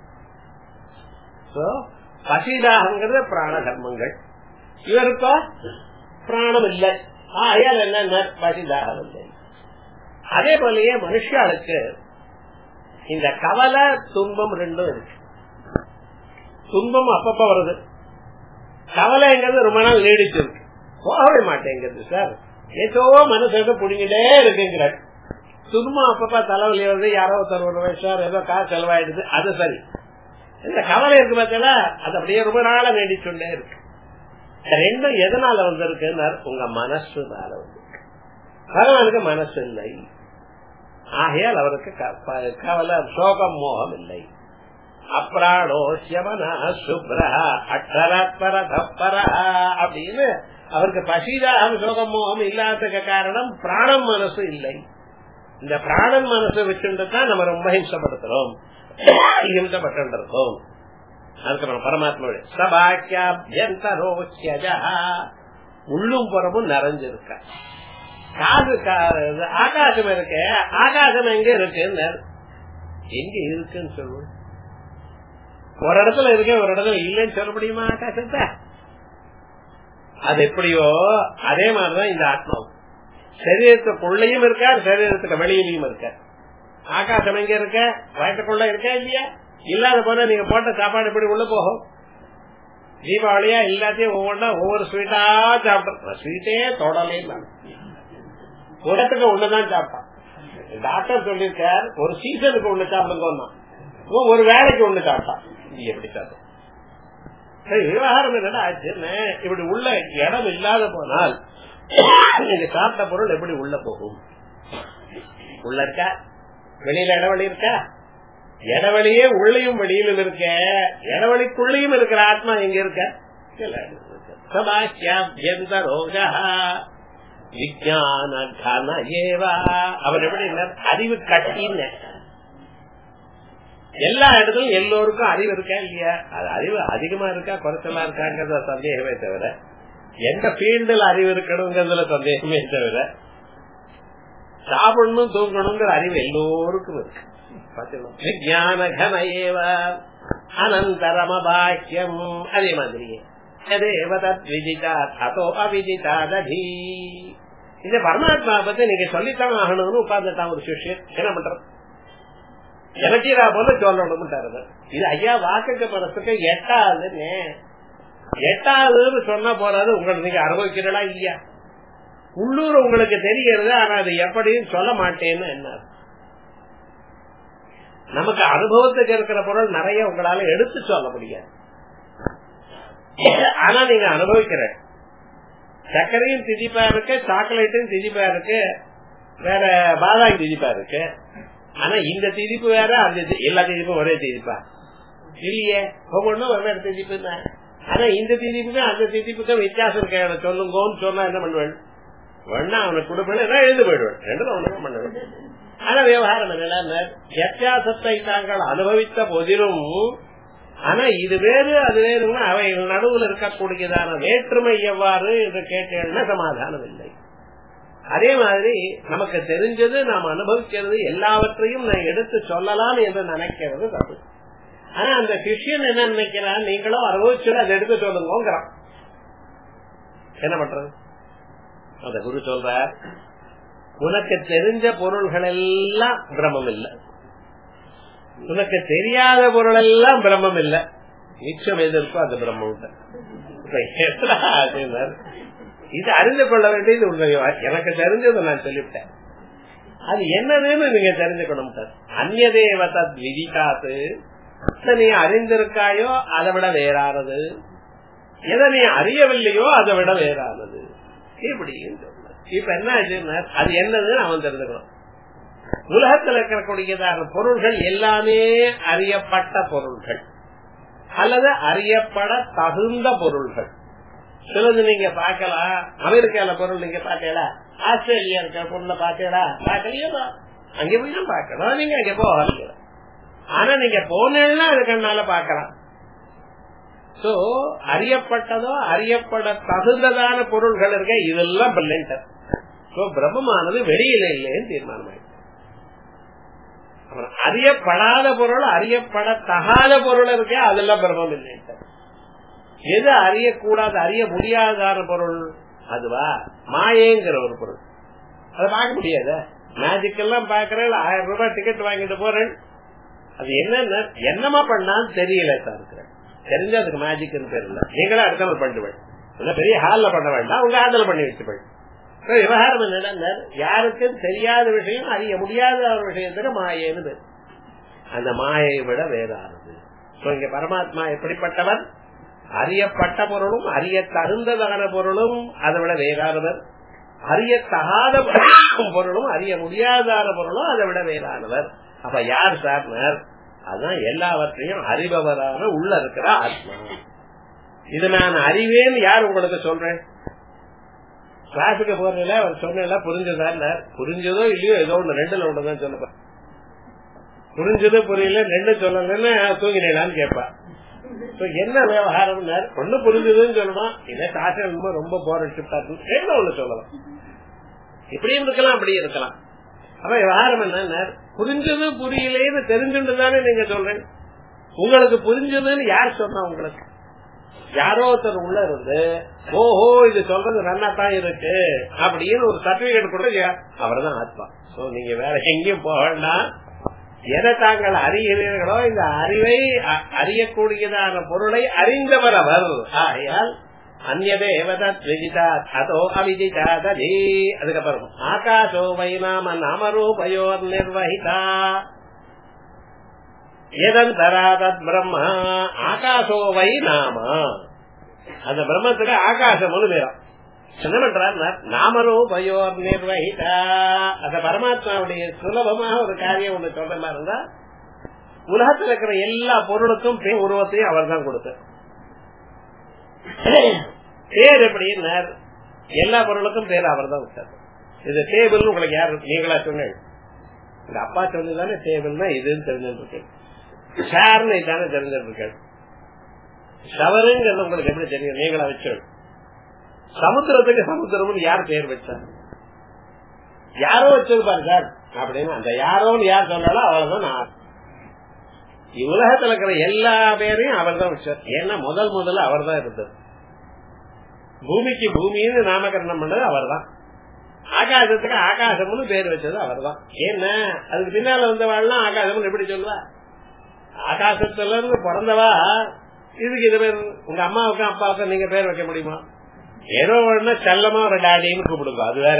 பசிதாகங்கிறது பிராண தர்மங்கள் இவருக்கோ பிராணம் இல்லை ஆயால் என்ன பசிதாகம் இல்லை அதே போலயே மனுஷாளுக்கு இந்த கவலை துன்பம் ரெண்டும் இருக்கு துன்பம் அப்பப்ப வருது கவலைங்கிறது ரொம்ப நாள் நீடிச்சு இருக்கு போகவே மாட்டேங்கிறது சார் ஏதோ மனசுக்கு புடிங்கிட்டே இருக்குங்கிறார் துன்பம் அப்பப்ப தலைவலி வருது யாரோ ஒருத்தர் ஒரு வயசார் ஏதோ காசு செலவாயிடுது அது சரி இந்த கவலை இருக்கு பார்த்தா அது அப்படியே ரொம்ப நாளா நீடிச்சுட்டே இருக்கு ரெண்டும் எதனால வந்திருக்குன்னு உங்க மனசுனால வந்து பகவானுக்கு மனசு இல்லை ஆகையால் அவருக்கு கவலை சோகம் மோகம் இல்லை அப்ராணோ சியமனா சுப்ரா அட்டரப்பர தப்பரா அப்படின்னு அவருக்கு பசிதாகம் சோகம் மோகம் இல்லாததுக்கு காரணம் பிராணம் மனசு இல்லை இந்த பிராணன் மனசு வச்சுட்டு தான் நம்ம ரொம்ப ஹிம்சப்படுத்துறோம் ஹிம்சப்பட்டு இருக்கோம் அதுக்கப்புறம் பரமாத்மாவுடைய சபாக்கியாபியந்தரோச்சஜா உள்ளும் புறமும் நிறைஞ்சிருக்க காது கா- ஆகாசம் இருக்கு ஆகாசம் எங்க இருக்குன்னு எங்க இருக்குன்னு சொல்லுவோம் ஒரு இடத்துல இருக்கு ஒரு இடத்துல இல்லைன்னு சொல்ல முடியுமா ஆகாசத்தை அது எப்படியோ அதே மாதிரிதான் இந்த ஆத்மாவும் சரீரத்துக்குள்ளேயும் இருக்கா சரீரத்துக்கு வெளியிலையும் இருக்க ஆகாசம் எங்க இருக்க வயத்துக்குள்ள இருக்கா இல்லையா இல்லாத போல நீங்க போட்ட சாப்பாடு எப்படி உள்ள போகும் தீபாவளியா எல்லாத்தையும் ஒவ்வொன்றா ஒவ்வொரு ஸ்வீட்டா சாப்பிடுறோம் ஸ்வீட்டே தொடலே ஒரு இடத்துக்கு ஒண்ணுதான் சாப்பிட்டான் டாக்டர் சொல்லியிருக்கார் ஒரு சீசனுக்கு ஒண்ணு சாப்பிடுங்க ஒரு வேலைக்கு ஒண்ணு சாப்பிட்டான் நீ எப்படி சாப்பிடும் சரி, விவகாரம் என்னடா ஆச்சுன்னு இப்படி உள்ள இடம் இல்லாத போனால் நீங்க சாப்பிட்ட பொருள் எப்படி உள்ள போகும் உள்ள இருக்கா வெளியில இடவெளி இருக்கா இடவெளியே உள்ளயும் வெளியிலும் இருக்க இடவெளிக்குள்ளயும் இருக்கிற ஆத்மா எங்க இருக்க சபாக்கியாபியந்தரோகா விஜயான கன ஏவா அவர் எப்படி அறிவு கட்டின்னு எல்லா இடத்துலயும் எல்லோருக்கும் அறிவு இருக்கா இல்லையா அது அறிவு அதிகமா இருக்கா குறைச்சலா இருக்காங்கிறத சந்தேகமே தவிர எந்த ஃபீல்டுல அறிவு இருக்கணுங்கிறதுல சந்தேகமே தவிர சாப்பிடணும் தூங்கணுங்கிற அறிவு எல்லோருக்கும் இருக்கு விஜயான கன ஏவ அனந்தரம பாக்கியம் அதே மாதிரியே எதேவ தத் விதிதா அதோ அவிதிதா ததி இந்த பரமாத்மா பத்தி நீங்க சொல்லித்தான் ஆகணும்னு உட்கார்ந்துட்டான் ஒரு சிஷ்யன் என்ன பண்றது எனக்கீரா போல சொல்லணும்ட்டாரு இது ஐயா வாக்குக்கு பரத்துக்கு எட்டாவதுன்னு எட்டாவதுன்னு சொன்னா போறாது உங்களுக்கு நீங்க அனுபவிக்கிறீங்களா இல்லையா உள்ளூர் உங்களுக்கு தெரியறது ஆனா அது எப்படின்னு சொல்ல மாட்டேன்னு என்ன நமக்கு அனுபவத்துக்கு இருக்கிற பொருள் நிறைய உங்களால எடுத்து சொல்ல முடியாது ஆனா நீங்க அனுபவிக்கிற சர்க்கரையும் திதிப்பா இருக்கு சாக்லேட்டும் திதிப்பா இருக்கு வேற பாதாம் திதிப்பா இருக்கு ஆனா இந்த திதிப்பு வேற அந்த தி- எல்லா திதிப்பும் ஒரே திதிப்பா இல்லையே ஒவ்வொன்றும் வெவ்வேறு திதிப்பு தான் ஆனா இந்த திதிப்புக்கும் அந்த திதிப்புக்கும் வித்தியாசம் இருக்க எனக்கு சொல்லுங்கன்னு சொன்னா என்ன பண்ணுவேன் வேணா அவனுக்கு கொடுப்பேன் எழுந்து போயிடுவேன் ரெண்டு ஒண்ணுமே பண்ணுவேன் ஆனா விவகாரம் என்னன்னா வித்தியாசத்தை தாங்கள் அனுபவித்த போதிலும் ஆனா இது வேறு அது வேறுன்னா அவைகள் நடுவில் இருக்கக்கூடியதான வேற்றுமை எவ்வாறு என்று கேட்டேன்னா சமாதானம் இல்லை அதே மாதிரி நமக்கு தெரிஞ்சது நாம் அனுபவிக்கிறது எல்லாவற்றையும் நான் எடுத்து சொல்லலாம் என்று நினைக்கிறது தப்பு ஆனா அந்த சிஷியன் என்ன நினைக்கிறான் நீங்களும் அனுபவிச்சு அதை எடுத்து சொல்லுங்கிறான் என்ன பண்றது அந்த குரு சொல்றார் உனக்கு தெரிஞ்ச பொருள்கள் எல்லாம் பிரமம் இல்லை உனக்கு தெரியாத பொருள் எல்லாம் பிரம்மம் இல்ல மிச்சம் எது இருக்கோ அது பிரம்மம் இல்ல. இப்ப என்னடா ஆச்சுன்னார், இது அறிந்து கொள்ள வேண்டியது உண்மையா எனக்கு தெரிஞ்சதை நான் சொல்லிவிட்டேன் அது என்னதுன்னு நீங்க தெரிஞ்சுக்கணும் சார் அந்நதேவ தத் விதிக்காத்து எதை நீ அறிந்திருக்காயோ அதை விட வேறானது எதை நீ அறியவில்லையோ அதை விட வேறானது இப்படின்னு சொன்னார். இப்ப என்ன ஆச்சுன்னா அது என்னதுன்னு அவன் தெரிஞ்சுக்கணும் உலகத்தில் இருக்கக்கூடியதான பொருள்கள் எல்லாமே அறியப்பட்ட பொருள்கள் அல்லது அறியப்பட தகுந்த பொருள்கள் சிலது நீங்க பார்க்கலாம் அமெரிக்கால பொருள் நீங்க பாத்தீங்களா ஆஸ்திரேலியா இருக்கிற பொருளை பாத்தீங்களா பாக்கலையா அங்க போய் தான் பார்க்கணும் நீங்க அங்க போகாதீங்க ஆனா நீங்க போனேன்னா அது கண்ணால பாக்கலாம் சோ அறியப்பட்டதோ அறியப்பட தகுந்ததான பொருள்கள் இருக்க இதெல்லாம் பிள்ளைங்க சோ பிரம்மமானது வெளியில இல்லைன்னு தீர்மானம் அப்புறம் அறியப்படாத பொருள் அறியப்பட தகாத பொருள் இருக்கே அதெல்லாம் பிரம்மம் இல்லை எது அறியக்கூடாது அறிய முடியாதான பொருள் அதுவா மாயேங்கிற ஒரு பொருள் அதை பார்க்க முடியாத மேஜிக் எல்லாம் பாக்குறேன் ஆயிரம் ரூபாய் டிக்கெட் வாங்கிட்டு போறேன் அது என்னன்னா என்னமா பண்ணான்னு தெரியல சார் இருக்கிறேன் தெரிஞ்சு அதுக்கு மேஜிக் பேர் இல்ல நீங்களே அடுத்த நாள் பண்ணிட்டு பெரிய ஹால்ல பண்ண வேண்டாம் உங்க ஹாலில் பண்ணி வச்சு போய் விவகாரம் என்னன்னா யாருக்கும் தெரியாத விஷயம் அறிய முடியாத ஒரு விஷயத்துக்கு மாயேன்னு பேர். அந்த மாயை விட வேறானது So, இங்க பரமாத்மா எப்படிப்பட்டவர் அறியப்பட்ட பொருளும் அறிய தகுந்ததான பொருளும் அதை விட வேறானவர் அறிய தகாத பொருளும் அறிய முடியாதான பொருளும் அதை விட வேறானவர் அப்ப யார் சார்னர் அதான் எல்லாவற்றையும் அறிபவரான உள்ள இருக்கிற ஆத்மா இது நான் அறிவேன்னு யார் உங்களுக்கு சொல்றேன் கிளாஸுக்கு போறதுல அவர் சொன்ன புரிஞ்சதா புரிஞ்சதோ இல்லையோ ஏதோ ஒண்ணு ரெண்டுல ஒண்ணுதான் சொல்லுப்பா புரிஞ்சது புரியல ரெண்டு சொல்லலன்னு தூங்கினேலான்னு கேட்பா என்ன விவகாரம் ஒண்ணு புரிஞ்சதுன்னு சொல்லணும் இதை சாஸ்திரம் ரொம்ப போராட்டு என்ன ஒண்ணு சொல்லலாம் இப்படியும் இருக்கலாம் அப்படியும் இருக்கலாம் அப்ப விவகாரம் என்ன புரிஞ்சது புரியலேன்னு தெரிஞ்சுட்டு தானே நீங்க சொல்றேன் உங்களுக்கு புரிஞ்சதுன்னு யார் சொன்னா உங்களுக்கு யாரோ ஒருத்தர் உள்ள இருந்து ஓஹோ இது சொல்றது நல்லா தான் இருக்கு அப்படின்னு ஒரு சர்டிபிகேட் கொடுத்து அவர் தான் ஆத்மா சோ நீங்க வேற எங்கேயும் போக வேண்டாம் எதை தாங்கள் அறிகிறீர்களோ இந்த அறிவை அறியக்கூடியதான பொருளை அறிந்தவர் அவர் ஆகையால் அந்நதேவதத்விஜிதாத் அதோ அவிஜிதாதே அதுக்கப்புறம் ஆகாசோ வை நாம நாமரூபயோர் நிர்வகிதா எதந்தராதத் பிரம்மா ஆகாசோ வை நாம அந்த பிரம்மத்துக்கு ஆகாசம்னு பேரும் என்ன பண்றார் நாமரூபயோர் நிர்வகிதா அந்த பரமாத்மாவுடைய சுலபமாக ஒரு காரியம் ஒண்ணு சொல்ற மாதிரி இருந்தா உலகத்தில் இருக்கிற எல்லா பொருளுக்கும் பேர் உருவத்தையும் அவர் தான் கொடுத்தார் பேர் எப்படின்னா எல்லா பொருளுக்கும் பேர் அவர் தான் விட்டார் இது டேபிள் உங்களுக்கு யாரு நீங்களா சொன்ன இந்த அப்பா சொன்னதானே டேபிள்னா இதுன்னு தெரிஞ்சிருக்கு ஷேர்னு இதானே தெரிஞ்சிருக்கு ஷவருங்கிறது உங்களுக்கு எப்படி தெரியும் நீங்களா வச்சு சமுத்திரத்துக்கு சமுத்திரம்னு யார் பேர் வச்சார் யாரோ வச்சிருப்பாரு சார் அப்படின்னு அந்த யாரோன்னு யார் சொன்னாலும் அவ்வளவுதான் நான் உலகத்துல இருக்கிற எல்லா பேரையும் அவர் தான் வச்சார் ஏன்னா முதல் முதல்ல அவர் தான் இருந்தது பூமிக்கு பூமின்னு நாமகரணம் பண்ணது அவர் தான் ஆகாசத்துக்கு ஆகாசம்னு பேர் வச்சது அவர் தான் ஏன்னா அதுக்கு பின்னால வந்தவாள்லாம் ஆகாசம்னு எப்படி சொல்லுவா ஆகாசத்துல இருந்து பிறந்தவா இதுக்கு இது பேர் உங்க அம்மாவுக்கும் அப்பாவுக்கும் நீங்க பேர் வைக்க முடியுமா ஏதோ ஒண்ணு செல்லமா ஒரு டாடின்னு கூப்பிடுங்க அது வேற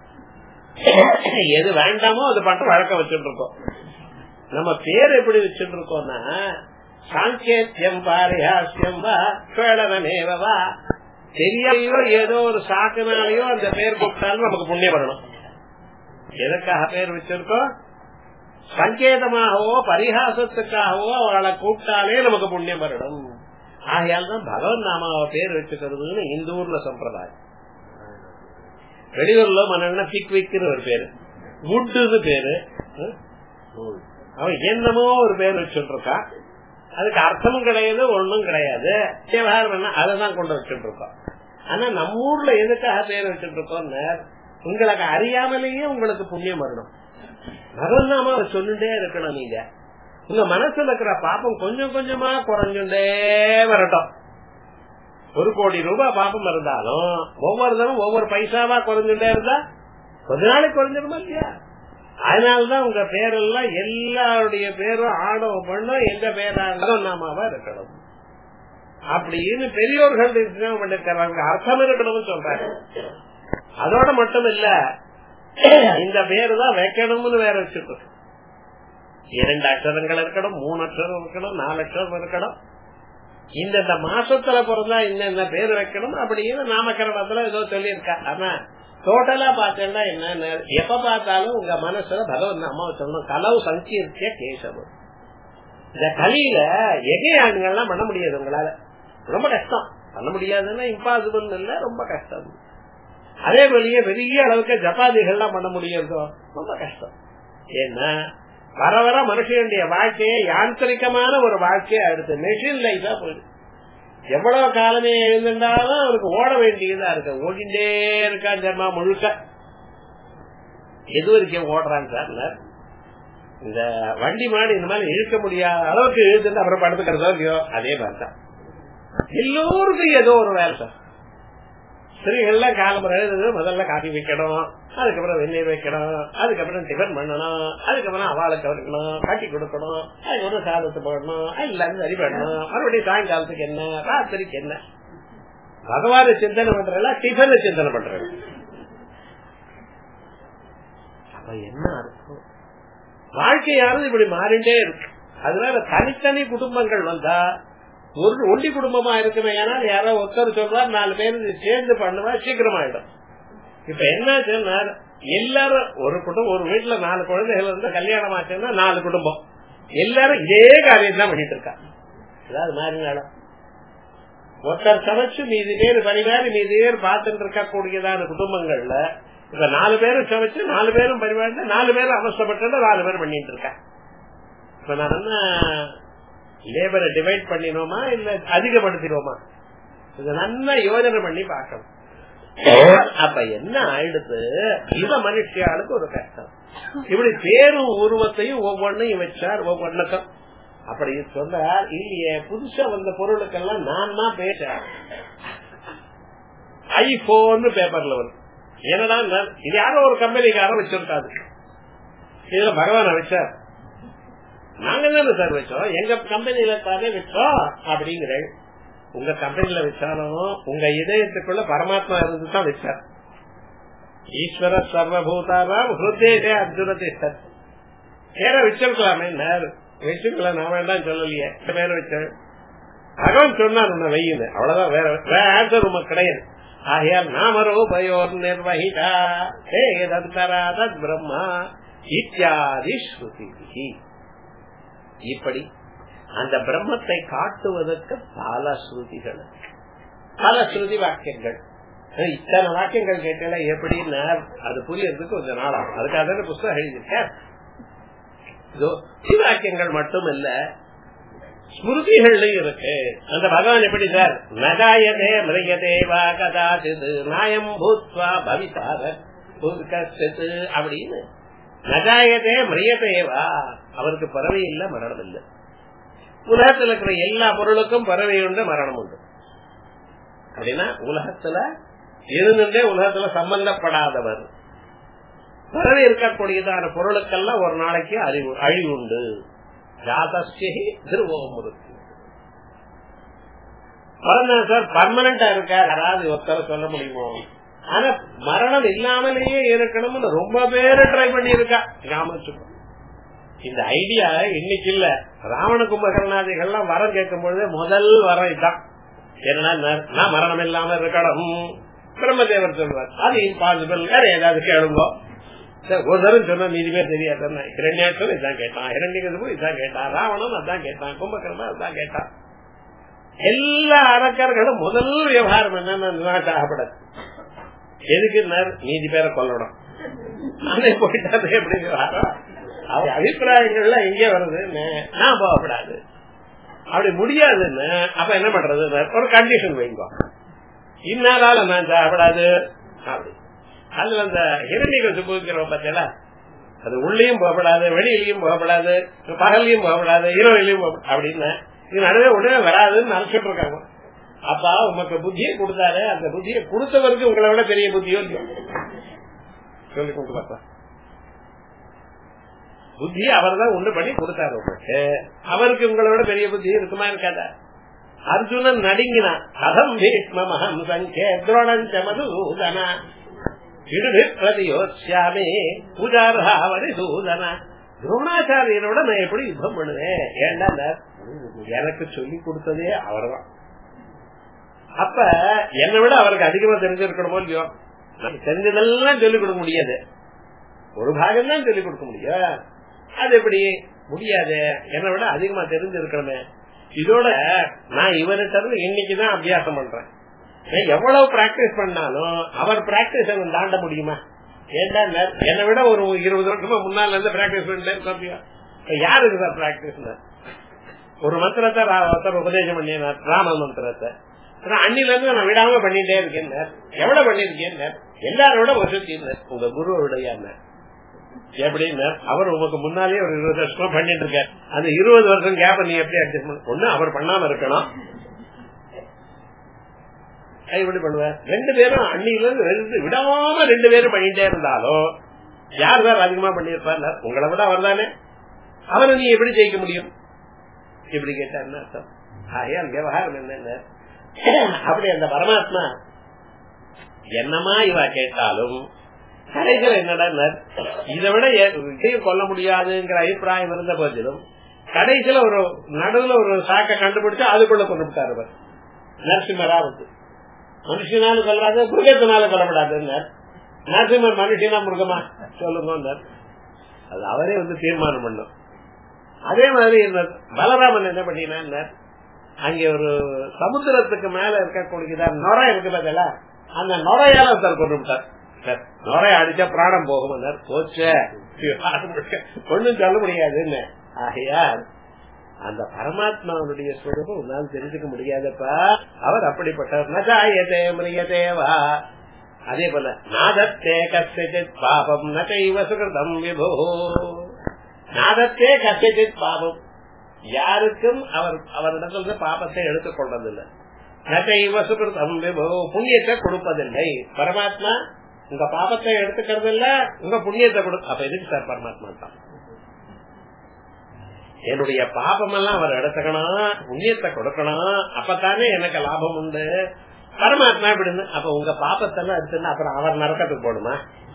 எது வேண்டாமோ அது பண்ற வழக்கம் வச்சுட்டு இருக்கோம் நம்ம பேர் எப்படி வச்சுட்டு இருக்கோம்னா சாங்கேத்தியம் பாரியாசியம் வா கேளவனேவா தெரியாமையோ ஏதோ ஒரு சாக்குனாலையோ அந்த பேர் கூப்பிட்டாலும் நமக்கு புண்ணியம் வரணும் எதற்காக பேர் வச்சிருக்கோம் சங்கேதமாகவோ பரிகாசத்துக்காகவோ அவளை கூப்பிட்டாலே நமக்கு புண்ணியம் வரணும் ஆகையால் தான் பகவன் நாமாவை பேர் வச்சுக்கிறதுன்னு இந்த ஊர்ல சம்பிரதாயம் வெளியூர்ல மன பிக் விக்னு ஒரு பேரு குட்டுன்னு பேரு அவன் என்னமோ ஒரு பேர் வச்சுட்டு இருக்கான் அதுக்கு அர்த்தமும் கிடையாது ஒண்ணும் கிடையாது விவகாரம் என்ன அதைதான் கொண்டு வச்சுட்டு இருக்கோம் ஆனா நம்ம ஊர்ல எதுக்காக பேர் வச்சுட்டு இருக்கோம் உங்களுக்கு அறியாமலேயே உங்களுக்கு புண்ணியம் வரணும் பகவன் நாம சொல்லிட்டே இருக்கணும் நீங்க உங்க மனசுல இருக்கிற பாப்பம் கொஞ்சம் கொஞ்சமா குறைஞ்சுட்டே வரட்டும் ஒரு கோடி ரூபாய் பாப்பம் இருந்தாலும் ஒவ்வொரு தரம் ஒவ்வொரு பைசாவா குறைஞ்சுட்டே இருந்தா கொஞ்ச நாளைக்கு குறைஞ்சிருமா இல்லையா அதனாலதான் உங்க பேரெல்லாம் எல்லாருடைய பேரும் ஆணவம் பண்ணும் எங்க பேரா இருந்தாலும் நாமாவா இருக்கணும் அப்படின்னு பெரியோர்கள் பண்ணிருக்கிறாங்க அர்த்தம் இருக்கணும்னு சொல்றாங்க அதோட மட்டும் இல்ல இந்த பேரு தான் வைக்கணும்னு வேற வச்சுட்டு இரண்டு அக்ஷரங்கள் இருக்கணும் மூணு அக்ஷரம் இருக்கணும் நாலு அக்ஷரம் இருக்கணும் இந்த மாசத்துல பிறந்தா இந்த பேர் வைக்கணும் அப்படின்னு நாமக்கரணத்துல ஏதோ சொல்லியிருக்கா ஆனா டோட்டலா பார்த்தேன்னா என்ன எப்ப பார்த்தாலும் உங்க மனசுல பகவன் நாம சொல்லணும் கலவு சங்கீர்த்திய கேசவம் இந்த கலியில எகையாண்டுகள்லாம் பண்ண முடியாது உங்களால ரொம்ப கஷ்டம் பண்ண முடியாதுன்னா இம்பாசிபிள் இல்ல ரொம்ப கஷ்டம் அதே போலயே பெரிய அளவுக்கு ஜப்பாதிகள்லாம் பண்ண முடியுதோ ரொம்ப கஷ்டம் ஏன்னா வர வர மனுஷனுடைய வாழ்க்கையை யாந்திரிகமான ஒரு வாழ்க்கையை அடுத்து மெஷின் லைஃபா போயிடுது எவ்வளவு காலமே எழுந்திருந்தாலும் அவருக்கு ஓட வேண்டியதா இருக்கு ஓடிண்டே இருக்கான் ஜென்மா முழுக்க எது வரைக்கும் ஓடுறான் சார் இந்த வண்டி மாடு இந்த மாதிரி இழுக்க முடியாத அளவுக்கு இழுத்துட்டு அப்புறம் படுத்துக்கிறதோ இல்லையோ அதே மாதிரி தான் எல்லோருக்கும் ஏதோ ஒரு வேலை சார் ஸ்திரீகள்லாம் காலம்பரம் எழுதுறது முதல்ல காஃபி வைக்கணும் அதுக்கப்புறம் வெந்நீர் வைக்கணும் அதுக்கப்புறம் டிஃபன் பண்ணணும் அதுக்கப்புறம் அவளை கவனிக்கணும் கட்டி கொடுக்கணும் அதுக்கப்புறம் சாதத்தை போடணும் எல்லாரும் சரி பண்ணணும் மறுபடியும் சாயங்காலத்துக்கு என்ன ராத்திரிக்கு என்ன பகவான சிந்தனை பண்றல டிஃபன் சிந்தனை பண்றது அப்ப என்ன அர்த்தம் வாழ்க்கையானது இப்படி மாறிண்டே இருக்கு அதனால தனித்தனி குடும்பங்கள் வந்தா ஒரு ஒண்டி குடும்பமா இருக்குமே ஏன்னா யாரோ ஒருத்தர் சொல்றாரு நாலு பேர் சேர்ந்து பண்ணுவா சீக்கிரமாயிடும் இப்ப என்ன சொன்னார் எல்லாரும் ஒரு குடும்பம் ஒரு வீட்டுல நாலு குழந்தைகள் இருந்தா கல்யாணம் ஆச்சுன்னா நாலு குடும்பம் எல்லாரும் இதே காரியம் தான் பண்ணிட்டு இருக்காங்க ஏதாவது மாறினாலும் ஒருத்தர் சமைச்சு மீதி பேர் பரிமாறி மீதி பேர் பார்த்துட்டு இருக்கக்கூடியதான குடும்பங்கள்ல இப்ப நாலு பேரும் சமைச்சு நாலு பேரும் பரிமாறி நாலு பேரும் அவசரப்பட்டு நாலு பேரும் பண்ணிட்டு இருக்கேன் இப்ப நான் என்ன லேபரை டிவைட் பண்ணினோமா இல்ல அதிகப்படுத்தினோமா இத நல்லா யோஜனை பண்ணி பார்க்கணும் அப்ப என்ன ஆயிடுது இவ மனுஷியாளுக்கு ஒரு கஷ்டம் இப்படி பேரும் உருவத்தையும் ஒவ்வொன்னையும் வச்சார் ஒவ்வொன்றுக்கும் அப்படி சொன்னார் இல்லையே புதுசா வந்த பொருளுக்கெல்லாம் நான் தான் பேச ஐபோன் பேப்பர்ல வரும் என்னடா இது யாரோ ஒரு கம்பெனிக்காரன் வச்சிருக்காது இதுல பகவான வச்சார் நாங்க தானே சார் வச்சோம் எங்க கம்பெனில தானே வச்சோம் அப்படிங்கிற உங்க கம்பெனில வச்சாலும் உங்க இதயத்துக்குள்ள பரமாத்மா இருந்து தான் வச்சார் ஈஸ்வர சர்வபூதாராம் ஹிருதேசே அர்ஜுன திஷ்டர் பேர வச்சிருக்கலாமே வச்சிருக்கலாம் நான் வேண்டாம் சொல்லலையே பேர வச்ச பகவான் சொன்னார் உன்னை வையுது அவ்வளவுதான் வேற வேற ஆன்சர் உமக்கு கிடையாது ஆகையால் நாமரோபயோர் நிர்வகிதா ஹே தந்தரா தத் பிரம்மா இத்தியாதி ஸ்ருதி இப்படி அந்த பிரம்மத்தை காட்டுவதற்கு பல ஸ்ருதிகள் பல ஸ்ருதி வாக்கியங்கள் இத்தனை வாக்கியங்கள் கேட்டால எப்படின்னா அது புரியறதுக்கு கொஞ்சம் நாள் ஆகும் அதுக்காக புஸ்தகம் எழுதியிருக்கேன் வாக்கியங்கள் மட்டும் இல்ல ஸ்மிருதிகள்லயும் இருக்கு அந்த பகவான் எப்படி சார் நகாயதே மிருகதே வா கதாச்சிது நாயம் பூத்வா பவிதார அப்படின்னு நகாயதே மிரியதேவா அவருக்கு பறவை இல்ல மரணம் இல்ல உலகத்துல இருக்கிற எல்லா பொருளுக்கும் பறவை உண்டு மரணம் உண்டு அப்படின்னா உலகத்துல இருந்துட்டே உலகத்துல சம்பந்தப்படாதவர் பறவை இருக்கக்கூடியதான பொருளுக்கெல்லாம் ஒரு நாளைக்கு அறிவு அழிவு உண்டு ஜாதஸ்டி திருவோமுருத்தி சார் பர்மனண்டா இருக்கார் யாராவது ஒருத்தர சொல்ல முடியுமோ ஆனா மரணம் இல்லாமலேயே இருக்கணும்னு ரொம்ப பேரு ட்ரை பண்ணி இருக்கா கிராமத்துக்கு இந்த ஐடியா இன்னைக்கு இல்ல ராவண கும்பகர்ணாதிகள்லாம் வரம் கேட்கும் பொழுது முதல் வரம் இதுதான் என்னன்னா நான் மரணம் இல்லாம இருக்கணும் பிரம்மதேவர் சொல்வார் அது இம்பாசிபிள் வேற ஏதாவது கேளுங்க ஒரு தரம் சொன்னா மீதி பேர் தெரியாது இரண்யாட்சம் இதான் கேட்டான் இரண்டிகதுக்கும் இதான் கேட்டான் ராவணன் அதான் கேட்டான் கும்பகர்ணன் அதான் கேட்டான் எல்லா அரக்கர்களும் முதல் விவகாரம் என்னன்னா சாகப்படாது எதுக்கு நீதி பேரை கொல்லணும் அதே போயிட்டாது எப்படி விவகாரம் அவர் அபிப்பிராயங்கள்லாம் எங்கே வருது நான் போகப்படாது அப்படி முடியாதுன்னு அப்ப என்ன பண்றது ஒரு கண்டிஷன் வைங்க இன்னால நான் சாப்பிடாது அப்படி அதுல அந்த இரண்டிகள் சுபுக்கிறோம் பார்த்தீங்களா அது உள்ளேயும் போகப்படாது வெளியிலையும் போகப்படாது பகல்லையும் போகப்படாது இரவிலையும் அப்படின்னு இது நடுவே உடனே வராதுன்னு நினைச்சிட்டு இருக்காங்க அப்பா உமக்கு புத்தியை கொடுத்தாரு அந்த புத்தியை கொடுத்தவருக்கு உங்களை விட பெரிய புத்தியோ இல்லையோ சொல்லி கொடுத்து பார்த்தா புத்தி அவர் தான் உண்டு பண்ணி கொடுத்தாரு உங்களுக்கு அவருக்கு உங்களை விட பெரிய புத்தி இருக்குமா இருக்காதா அர்ஜுனன் நடுங்கினான் அகம் பீஷ்மஹம் சங்கே துரோணஞ்ச மதுசூதனா இடுகு பிரதியோசியாமே பூஜார்ஹாவரி சூதனா துரோணாச்சாரியரோட நான் எப்படி யுத்தம் பண்ணுவேன் ஏண்டா எனக்கு சொல்லி கொடுத்ததே அவர்தான் அப்ப என்னை விட அவருக்கு அதிகமா தெரிஞ்சிருக்கணுமோ இல்லையோ தெரிஞ்சதெல்லாம் சொல்லிக் கொடுக்க முடியாது ஒரு பாகம் தான் சொல்லிக் கொடுக்க முடியும் அது எப்படி முடியாது என்னை விட அதிகமா தெரிஞ்சிருக்கணுமே இதோட நான் இவர்கிட்ட இருந்து இன்னைக்குதான் அபியாசம் பண்றேன் எவ்வளவு பிராக்டிஸ் பண்ணாலும் அவர் பிராக்டிஸ் தாண்ட முடியுமா ஏண்டா என்னை விட ஒரு இருபது வருஷமா முன்னால இருந்து பிராக்டிஸ் பண்ணிட்டே யாருக்கு சார் பிராக்டிஸ் ஒரு மந்திரத்தை ஒருத்தர் உபதேசம் பண்ணினார் ராம மந்திரத்தை அன்னில இருந்து நான் விடாம பண்ணிட்டே இருக்கேன் எவ்வளவு பண்ணிருக்கேன் எல்லாரோட வசதி உங்க குருவுடைய எப்படின்னு அவர் உங்களுக்கு முன்னாலே ஒரு இருபது வருஷமா பண்ணிட்டு இருக்காரு அந்த இருபது வருஷம் கேப் நீ எப்படி அட்ஜஸ்ட் பண்ண ஒண்ணு அவர் பண்ணாம இருக்கணும் எப்படி பண்ணுவார் ரெண்டு பேரும் அன்னில இருந்து ரெண்டு விடாம ரெண்டு பேரும் பண்ணிட்டே இருந்தாலும் யார் சார் அதிகமா பண்ணிருப்பார் உங்களை விட அவர் தானே அவரை நீ எப்படி ஜெயிக்க முடியும் எப்படி கேட்டாருன்னு அர்த்தம் ஆகையால் விவகாரம் என்னென்ன அப்படி அந்த பரமாத்மா என்னமா இவ கேட்டாலும் கடைசியில் என்னடா இதை விட இதையும் கொல்ல முடியாதுங்கிற அபிப்பிராயம் இருந்த போதிலும் கடைசியில ஒரு நடுவுல ஒரு சாக்க கண்டுபிடிச்சு அதுக்குள்ள கொண்டு விட்டாரு நரசிம்மராவுக்கு மனுஷனாலும் கொல்லாது மிருகத்தினால கொல்லப்படாதுன்னு நரசிம்மர் மனுஷனா மிருகமா சொல்லுங்க அது அவரே வந்து தீர்மானம் பண்ணும் அதே மாதிரி பலராமன் என்ன பண்ணினா அங்க ஒரு சமுத்திரத்துக்கு மேல இருக்கக்கூடிய நொரை இருக்கு பார்த்தல அந்த நொறையால ஒருத்தர் கொண்டு விட்டார் நொரை அடிச்சா பிராணம் போகும் போச்ச ஒண்ணும் சொல்ல முடியாதுன்னு ஆகையால் அந்த பரமாத்மாவுடைய ஸ்வரூபம் உன்னால் தெரிஞ்சுக்க முடியாதப்பா அவர் அப்படிப்பட்டவர் நஜாயதே மிரியதேவா அதே போல நாதத்தே கசித் பாபம் நகைவ சுகிருதம் விபோ நாதத்தே கசித் பாபம் யாருக்கும் அவர் அவரிடத்துல பாபத்தை எடுத்துக் கொண்டதில்லை நகைவ சுகிருதம் விபோ புண்ணியத்தை கொடுப்பதில்லை பரமாத்மா உங்க பாபத்தை எடுத்துக்கிறது இல்ல உங்க புண்ணியத்தை கொடு அப்ப எதுக்கு சார் பரமாத்மா தான் என்னுடைய பாபம் எல்லாம் அவர் எடுத்துக்கணும் புண்ணியத்தை கொடுக்கணும் அப்பதானே எனக்கு லாபம் உண்டு பரமாத்மா இப்படி அப்ப உங்க பாப்பத்தெல்லாம் எடுத்துன்னா அப்புறம் அவர் நரக்கத்துக்கு போடுமா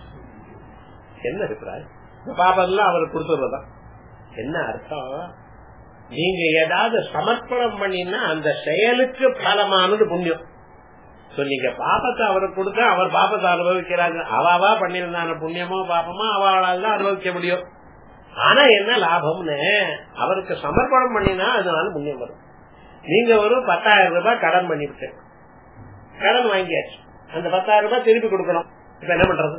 என்ன அபிப்பிராயம் இந்த பாபம் எல்லாம் அவர் கொடுத்துறதுதான் என்ன அர்த்தம் நீங்க ஏதாவது சமர்ப்பணம் பண்ணினா அந்த செயலுக்கு பலமானது புண்ணியம் நீங்க பாப்பத்தை அவருக்கு கொடுத்தா அவர் பாப்பத்தை அனுபவிக்கிறாங்க அவாவா பண்ணிருந்தான புண்ணியமோ பாப்பமோ அவளால் தான் அனுபவிக்க முடியும் ஆனா என்ன லாபம்னு அவருக்கு சமர்ப்பணம் பண்ணினா அதனால புண்ணியம் வரும் நீங்க ஒரு பத்தாயிரம் ரூபாய் கடன் பண்ணிவிட்டு கடன் வாங்கியாச்சு அந்த பத்தாயிரம் ரூபாய் திருப்பி கொடுக்கணும் இப்ப என்ன பண்றது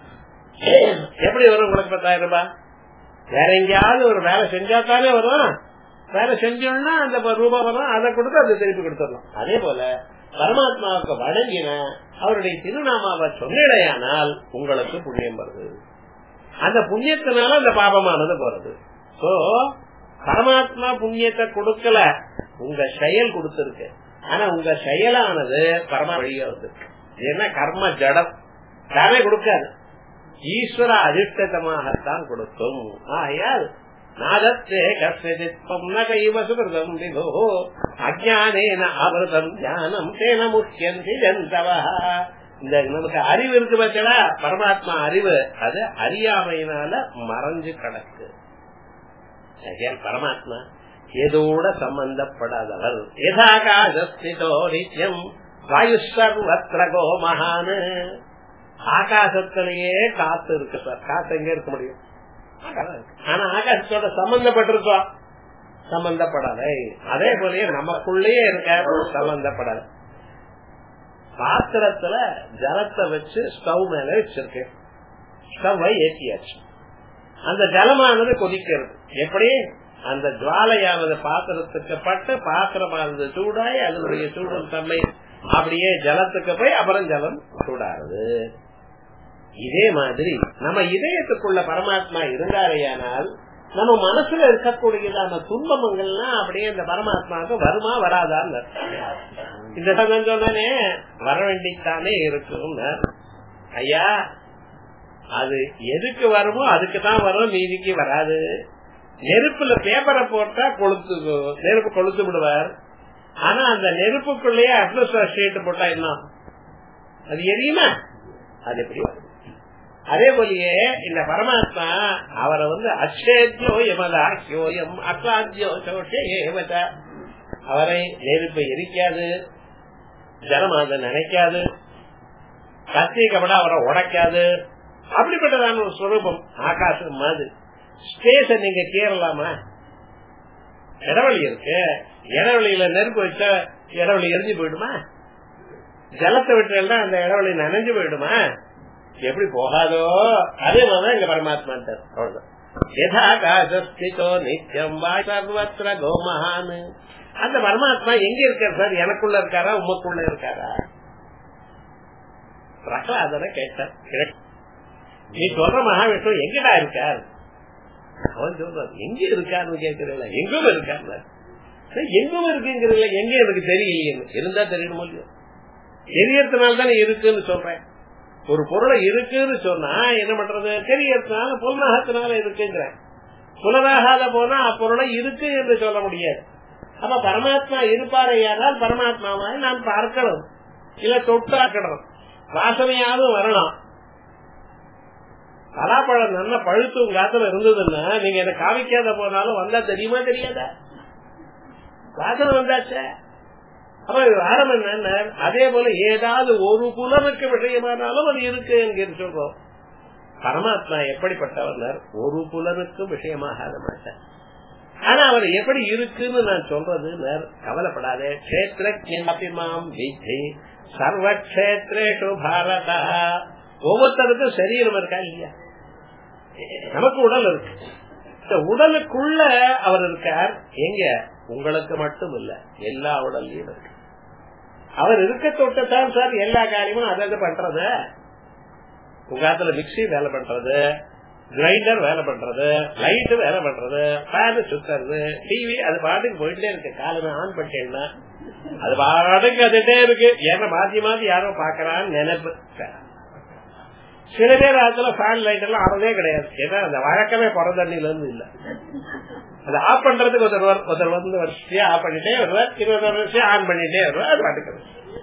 எப்படி வரும் உங்களுக்கு பத்தாயிரம் ரூபாய் வேற எங்கேயாவது ஒரு வேலை செஞ்சா தானே வரும் வேலை செஞ்சோம்னா அந்த ரூபாய் வரும் அதை கொடுத்து அதை திருப்பி கொடுத்துடலாம் அதே போல பரமாத்மாவுக்கு வணங்கின அவருடைய திருநாமாவை சொன்னிடையானால் உங்களுக்கு புண்ணியம் வருது அந்த புண்ணியத்தினால அந்த பாபமானது போறது சோ பரமாத்மா புண்ணியத்தை கொடுக்கல உங்க செயல் கொடுத்திருக்கு ஆனா உங்க செயலானது பரமா வழியா வந்திருக்கு ஏன்னா கர்ம ஜடம் தானே கொடுக்காது ஈஸ்வர அதிஷ்டமாகத்தான் கொடுக்கும் ஆகையால் நாதத்தே கசிதித்வம் ந கைவ சுகிருதம் விபோ அஜானேன அமிர்தம் ஞானம் தேன முக்கியந்தி ஜந்தவ இந்த நமக்கு அறிவு இருக்கு பார்த்தா பரமாத்மா அறிவு அது அறியாமையினால மறைஞ்சு கிடக்கு பரமாத்மா எதோட சம்பந்தப்படாதவர் யதாகாசஸ்திதோ நித்தியம் வாயு சர்வத்ரகோ மகானு ஆகாசத்திலேயே காத்து இருக்கு சார் காத்து எங்க இருக்க முடியும் ஆனா ஆகாசத்தோட சம்பந்தப்பட்டிருக்கோம் சம்பந்தப்படாதை அதே போலயே நமக்குள்ளேயே இருக்க சம்பந்தப்படாது பாத்திரத்துல ஜலத்தை வச்சு ஸ்டவ் மேல வச்சிருக்கேன் ஸ்டவ்வை ஏற்றியாச்சு அந்த ஜலமானது கொதிக்கிறது எப்படி அந்த ஜுவாலையானது பாத்திரத்துக்கு பட்டு பாத்திரமானது சூடாய் அதனுடைய சூடும் தன்மை அப்படியே ஜலத்துக்கு போய் அப்புறம் ஜலம் சூடாகுது இதே மாதிரி நம்ம இதயத்துக்குள்ள பரமாத்மா இருந்தாரையானால் நம்ம மனசுல இருக்கக்கூடியதான துன்பங்கள்லாம் அப்படியே இந்த பரமாத்மாவுக்கு வருமா வராதான்னு இந்த சொன்னே வர வேண்டித்தானே இருக்கும் ஐயா அது எதுக்கு வருமோ அதுக்கு தான் வரும் மீதிக்கு வராது நெருப்புல பேப்பரை போட்டா கொளுத்து நெருப்பு கொளுத்து விடுவார் ஆனா அந்த நெருப்புக்குள்ளேயே அட்லஸ் ஷீட் போட்டா என்ன அது எரியுமா அது எப்படி வரும் அதே போலயே இந்த பரமாத்மா அவரை வந்து அக்ஷேத்யோ யமதாக்கியோயம் அக்லாத்தியோ ஏவத அவரை நெருப்பை எரிக்காது ஜலம் அதை நினைக்காது கத்தி கபடா அவரை உடைக்காது அப்படிப்பட்டதான ஒரு சுரூபம் ஆகாசம் மாதிரி ஸ்பேஸ நீங்க கேரளாமா இடவழி இருக்கு இடவழியில நெருப்பு வச்சா இடவழி எரிஞ்சு போயிடுமா ஜலத்தை விட்டு அந்த இடவழி நனைஞ்சு போயிடுமா எப்படி போகாதோ அதே மாதிரிதான் எங்க பரமாத்மா அவ்வளவுதான் யதாகாசஸ்திதோ நித்தியம் வா சர்வத்திர கோமஹான் அந்த பரமாத்மா எங்க இருக்கார் சார் எனக்குள்ள இருக்காரா உமக்குள்ள இருக்காரா பிரகலாதனை கேட்டார் நீ சொல்ற மகாவிஷ்ணு எங்கடா இருக்கார் அவன் சொல்றான் எங்க இருக்காருன்னு கேட்கிறீங்களா எங்கும் இருக்காரு எங்கும் இருக்குங்கிறீங்களா எங்க எனக்கு தெரியலையே இருந்தா தெரியணும் இல்லையோ தெரியறதுனால தானே இருக்குன்னு சொல்றேன் ஒரு பொருளை இருக்குன்னு சொன்னா என்ன பண்றது தெரியறதுனால புலனாகத்தினால இருக்குங்கிற புலனாகாத போனா அப்பொருளை இருக்கு என்று சொல்ல முடியாது அப்ப பரமாத்மா இருப்பாரையானால் பரமாத்மாவை நான் பார்க்கணும் இல்ல தொட்டாக்கணும் வாசனையாவது வரணும் பலாப்பழம் நல்ல பழுத்து உங்க காத்துல இருந்ததுன்னா நீங்க என்ன காமிக்காத போனாலும் வந்தா தெரியுமா தெரியாதா வாசனை வந்தாச்சே அப்ப ஆரம்பம் என்ன அதே போல ஏதாவது ஒரு புலனுக்கு விஷயமானாலும் அது இருக்கு என்கிற சொல்றோம் பரமாத்மா எப்படிப்பட்டவர் ஒரு புலனுக்கு விஷயமாகாத மாட்டார் ஆனா அவர் எப்படி இருக்குன்னு நான் சொல்றது கவலைப்படாதே கஷேத்திரம் வித்தி சர்வக்ஷேத்ரேஷு பாரத ஒவ்வொருத்தருக்கும் சரீரம் இருக்கா இல்லையா நமக்கு உடல் இருக்கு இந்த உடலுக்குள்ள அவர் இருக்கார் எங்க உங்களுக்கு மட்டும் இல்ல எல்லா உடல்லையும் இருக்கு அவர் இருக்க தொட்டுத்தான் சார் எல்லா காரியமும் அதை பண்றது உங்காத்துல மிக்சி வேலை பண்றது கிரைண்டர் வேலை பண்றது லைட் வேலை பண்றது ஃபேன் சுத்துறது டிவி அது பாட்டுக்கு போயிட்டே இருக்கு காலமே ஆன் பண்ணிட்டேன்னா அது பாட்டுக்கு அதுட்டே இருக்கு ஏன்னா மாத்தி மாத்தி யாரோ பாக்குறான்னு நினைப்பு சில பேர் அதுல ஃபேன் லைட் எல்லாம் ஆறதே கிடையாது ஏன்னா அந்த வழக்கமே பிற தண்ணியில இருந்து இல்ல அதை ஆஃப் பண்றதுக்கு ஒருத்தர் ஒருத்தர் வந்து வருஷத்தையா ஆஃப் பண்ணிட்டே வருவார் இருபது வருஷம் ஆன் பண்ணிட்டே வருவார் அது பாட்டுக்கிறது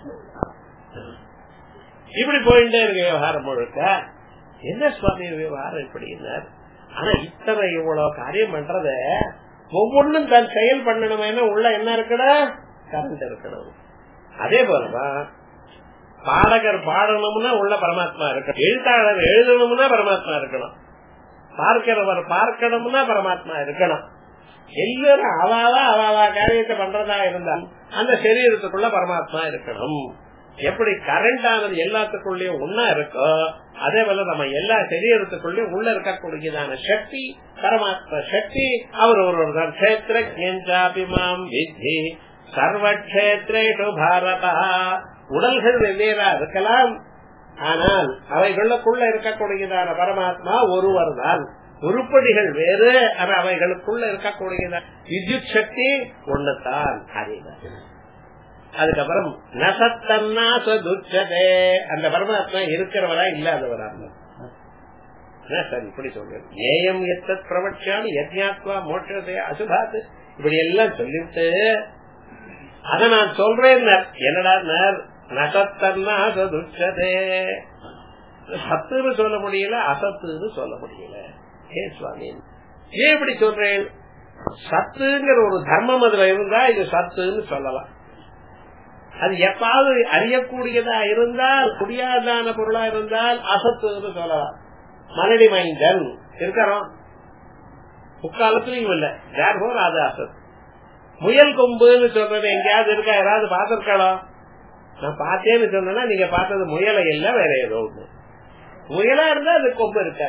இப்படி போயிட்டே இருக்கு விவகாரம் முழுக்க என்ன சுவாமி விவகாரம் இப்படின்னார் ஆனா இத்தனை இவ்வளவு காரியம் பண்றத ஒவ்வொன்றும் தன் செயல் பண்ணணுமே உள்ள என்ன இருக்கணும் கரண்ட் இருக்கணும் அதே போலதான் பாடகர் பாடணும்னா உள்ள பரமாத்மா இருக்கணும் எழுத்தாளர் எழுதணும்னா பரமாத்மா இருக்கணும் பார்க்கிறவர் பார்க்கணும்னா பரமாத்மா இருக்கணும் எல்லாரும் அவாவா அவாவா காரியத்தை பண்றதா இருந்தால் அந்த சரீரத்துக்குள்ள பரமாத்மா இருக்கணும் எப்படி கரண்ட் ஆனது எல்லாத்துக்குள்ளயும் ஒன்னா இருக்கோ அதே போல நம்ம எல்லா சரீரத்துக்குள்ளயும் உள்ள இருக்கக்கூடியதான சக்தி பரமாத்மா சக்தி அவர் ஒருவர் கஷேத்திரம் வித்தி சர்வக்ஷேத்ரேஷு பாரதா உடல்கள் வெவ்வேறா இருக்கலாம் ஆனால் அவைகளுக்குள்ள இருக்கக்கூடியதான பரமாத்மா ஒருவர் தான் உருப்படிகள் வேறு ஆனால் அவைகளுக்குள்ள இருக்கக்கூடியதான வித்யுத் சக்தி ஒண்ணுதான் அறிவார் அதுக்கப்புறம் நசத்தன்னா சதுச்சதே அந்த பரமாத்மா இருக்கிறவரா இல்லாதவரா சார் இப்படி சொல்றேன் ஏயம் எத்தத் பிரவட்சாமி யஜ்ஞாத்வா மோட்சதே அசுபாத் இப்படி எல்லாம் சொல்லிவிட்டு அத நான் சொல்றேன் என்னடா நசத்தன்னா சதுச்சதே சத்துன்னு சொல்ல முடியல அசத்துன்னு சொல்ல முடியல ஏ சுவாமி ஏன் இப்படி சொல்றேன் சத்துங்கிற ஒரு தர்மம் அதுல இருந்தா இது சத்துன்னு சொல்லலாம் அது எப்பாவது அறியக்கூடியதா இருந்தால் முடியாதான பொருளா இருந்தால் அசத்துன்னு சொல்லலாம் மலடி மைந்தன் இருக்கிறோம் முக்காலத்திலையும் இல்ல தேர்போர் அது அசத்து முயல் கொம்புன்னு சொல்றது எங்கேயாவது இருக்கா யாராவது பார்த்திருக்கலாம் நான் பார்த்தேன்னு சொன்னா நீங்க பார்த்தது முயலை இல்ல வேற ஏதோ ஒண்ணு முயலா இருந்தா அது கொம்பு இருக்க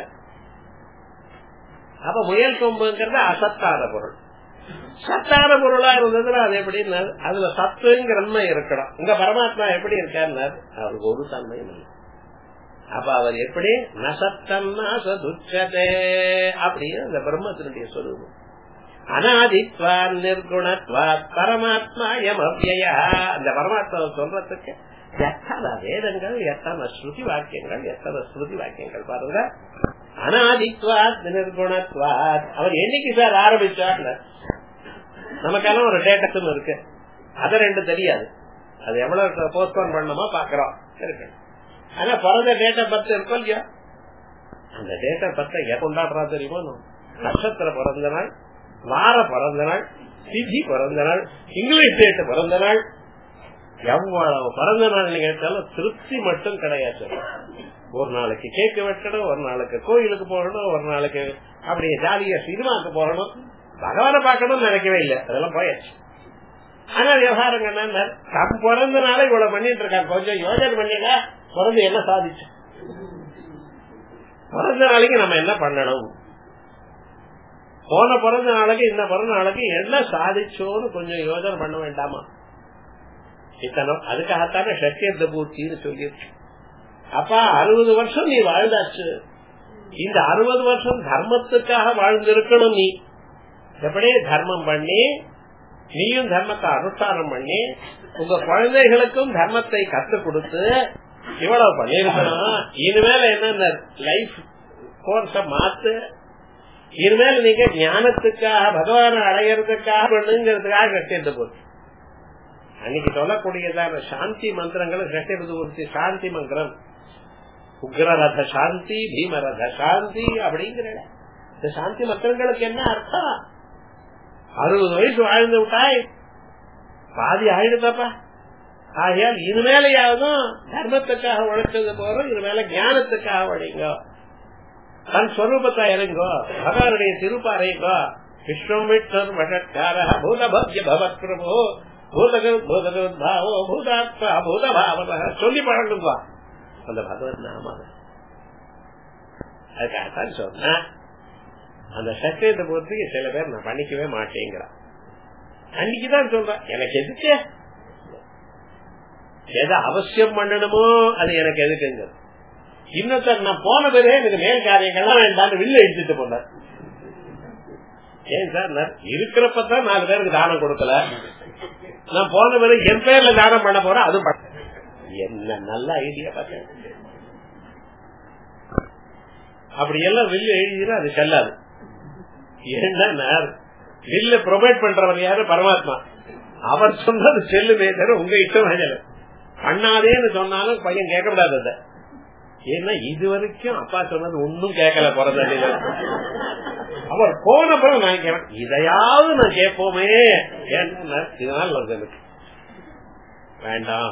அப்ப முயல் கொம்புங்கிறது அசத்தான பொருள் சத்தான பொருளா இருந்ததுன்னா அது எப்படின்னு அதுல சத்துங்கிற தன்மை இருக்கணும் இங்க பரமாத்மா எப்படி இருக்காரு அவருக்கு ஒரு தன்மையும் இல்லை அப்ப அவர் எப்படி நசத்தன்னா சதுச்சதே அப்படின்னு அந்த பிரம்மத்தினுடைய சொல்லுவோம் அனாதித்வா நிர்குணத்வா பரமாத்மா எம் அவ்யயா அந்த பரமாத்மாவை சொல்றதுக்கு எத்தனை வேதங்கள் எத்தனை ஸ்ருதி வாக்கியங்கள் எத்தனை ஸ்ருதி வாக்கியங்கள் பாருங்க அனாதித்வா நிர்குணத்வா அவர் என்னைக்கு சார் ஆரம்பிச்சார் நமக்கெல்லாம் ஒரு டேட்டத்தும் இருக்கு அது ரெண்டு தெரியாது அது எவ்வளவு போஸ்ட்போன் பண்ணணுமோ பாக்குறோம் இருக்கு ஆனா பிறந்த டேட்டா பத்து இருக்கும் இல்லையா அந்த டேட்டா பத்தை எப்ப கொண்டாடுறா தெரியுமோ நட்சத்திர பிறந்த நாள் வார பிறந்த நாள் திதி பிறந்த நாள் இங்கிலீஷ் டேட் பிறந்த நாள் எவ்வளவு பிறந்த நாள் கேட்டாலும் திருப்தி மட்டும் கிடையாது ஒரு நாளைக்கு கேக்கு வெட்டணும் ஒரு நாளைக்கு கோயிலுக்கு போகணும் ஒரு நாளைக்கு அப்படியே ஜாலியா சினிமாக்கு போகணும் பகவான பார்க்கணும்னு நினைக்கவே இல்லை அதெல்லாம் போயாச்சு ஆனா விவகாரம் என்ன தம் பிறந்த நாளை இவ்வளவு பண்ணிட்டு இருக்காங்க கொஞ்சம் யோஜனை பண்ணிங்க பிறந்து என்ன சாதிச்சு பிறந்த நாளைக்கு நம்ம என்ன பண்ணணும் போன பிறந்த நாளைக்கு இந்த பிறந்த நாளைக்கு என்ன சாதிச்சோன்னு கொஞ்சம் யோஜனை பண்ண வேண்டாமா இத்தனை அதுக்காகத்தானே சத்தியத்த பூர்த்தின்னு சொல்லியிருக்கு அப்பா அறுபது வருஷம் நீ வாழ்ந்தாச்சு இந்த அறுபது வருஷம் தர்மத்துக்காக வாழ்ந்திருக்கணும் நீ எப்படி தர்மம் பண்ணி நீயும் தர்மத்தை அனுஷ்டானம் பண்ணி உங்க குழந்தைகளுக்கும் தர்மத்தை கத்து கொடுத்து இவ்வளவு பண்ணிருக்கணும் இனிமேல என்ன லைஃப் கோர்ஸ மாத்து இனிமேல் நீங்க ஞானத்துக்காக பகவான அடையறதுக்காக பண்ணுங்கிறதுக்காக கட்டிட்டு போகுது அன்னைக்கு சொல்லக்கூடியதான சாந்தி மந்திரங்களும் கட்டிருது சாந்தி மந்திரம் உக்ரரத சாந்தி பீமரத சாந்தி அப்படிங்கிற இந்த சாந்தி மந்திரங்களுக்கு என்ன அர்த்தம் அறுபது வயசு வாழ்ந்து விட்டாய் பாதி ஆயிடுதப்பா ஆகையால் இனிமேலையாவதும் தர்மத்துக்காக உழைச்சது போறோம் இனிமேல ஞானத்துக்காக உழைங்க தன் ஸ்வரூபத்தை இறங்கோ பகவானுடைய திருப்பாறைங்கோ விஸ்வம் விஷ்ணர் வஷட்கார பூதபத்ய பவத் பிரபு பூதகருத் பூதகருத் பாவோ பூதாத்மா பூத பாவன சொல்லி பழங்குங்க அந்த பகவத் நாம அதுக்காகத்தான் சொன்ன அந்த சத்தியத்தை பொறுத்துக்கு சில பேர் நான் பண்ணிக்கவே மாட்டேங்கிறான் அன்னைக்குதான் சொல்றேன் எனக்கு எதுக்கு எதை அவசியம் பண்ணணுமோ அது எனக்கு எதுக்குங்க இன்னொருத்தர் நான் போன பிறகு எனக்கு மேல் காரியங்கள்லாம் வேண்டாம் வில்லு எடுத்துட்டு போனார் ஏன் சார் நான் இருக்கிறப்பதான் நாலு பேருக்கு தானம் கொடுக்கல நான் போன பிறகு என் பேர்ல தானம் பண்ண போறேன் அதுவும் பண்ண என்ன நல்ல ஐடியா பார்த்தேன் அப்படி எல்லாம் வில்லு எழுதினா அது செல்லாது ஏன்னா வில்ல ப்ரொவைட் பண்றவர் யாரு பரமாத்மா அவர் சொன்னது செல்லுமே தவிர உங்க இஷ்டம் பண்ணாதேன்னு சொன்னாலும் பையன் கேட்கக்கூடாது அதை ஏன்னா இது வரைக்கும் அப்பா சொன்னது ஒன்னும் கேட்கல பிறந்த அவர் போன பிறகு நான் கேட்பேன் இதையாவது நான் கேட்போமே ஏன்னா இதனால வருது எனக்கு வேண்டாம்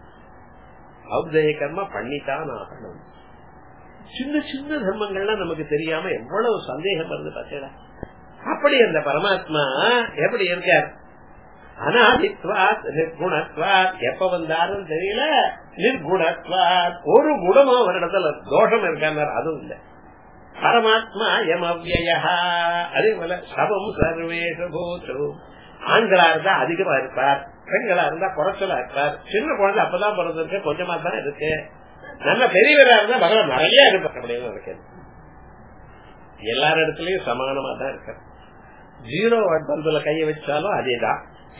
அவுதய கர்மா பண்ணித்தான் ஆகணும் சின்ன சின்ன தர்மங்கள்லாம் நமக்கு தெரியாம எவ்வளவு சந்தேகம் வருது பார்த்தீங்களா அப்படி அந்த பரமாத்மா எப்படி இருக்கார் அனாதித்வாத் நிர்குணத்வாத் எப்ப வந்தாருன்னு தெரியல நிர்குணத்வாத் ஒரு குணமும் அவரிடத்துல தோஷம் இருக்காரு அதுவும் இல்ல பரமாத்மா எம் அவ்யயா அதே போல சபம் சர்வேஷ பூத்து ஆண்களா இருந்தா அதிகமா இருப்பார் பெண்களா இருந்தா குறைச்சலா இருப்பார் சின்ன குழந்தை அப்பதான் பிறந்திருக்கு கொஞ்சமா தான் இருக்கு நல்ல பெரியவரா இருந்தா பகவான் நிறைய இருப்பார் அப்படின்னு இருக்கு எல்லார் இடத்துலயும் சமானமா தான் இருக்க ஜீரோ பல்புல கைய வச்சாலும் அதேதான்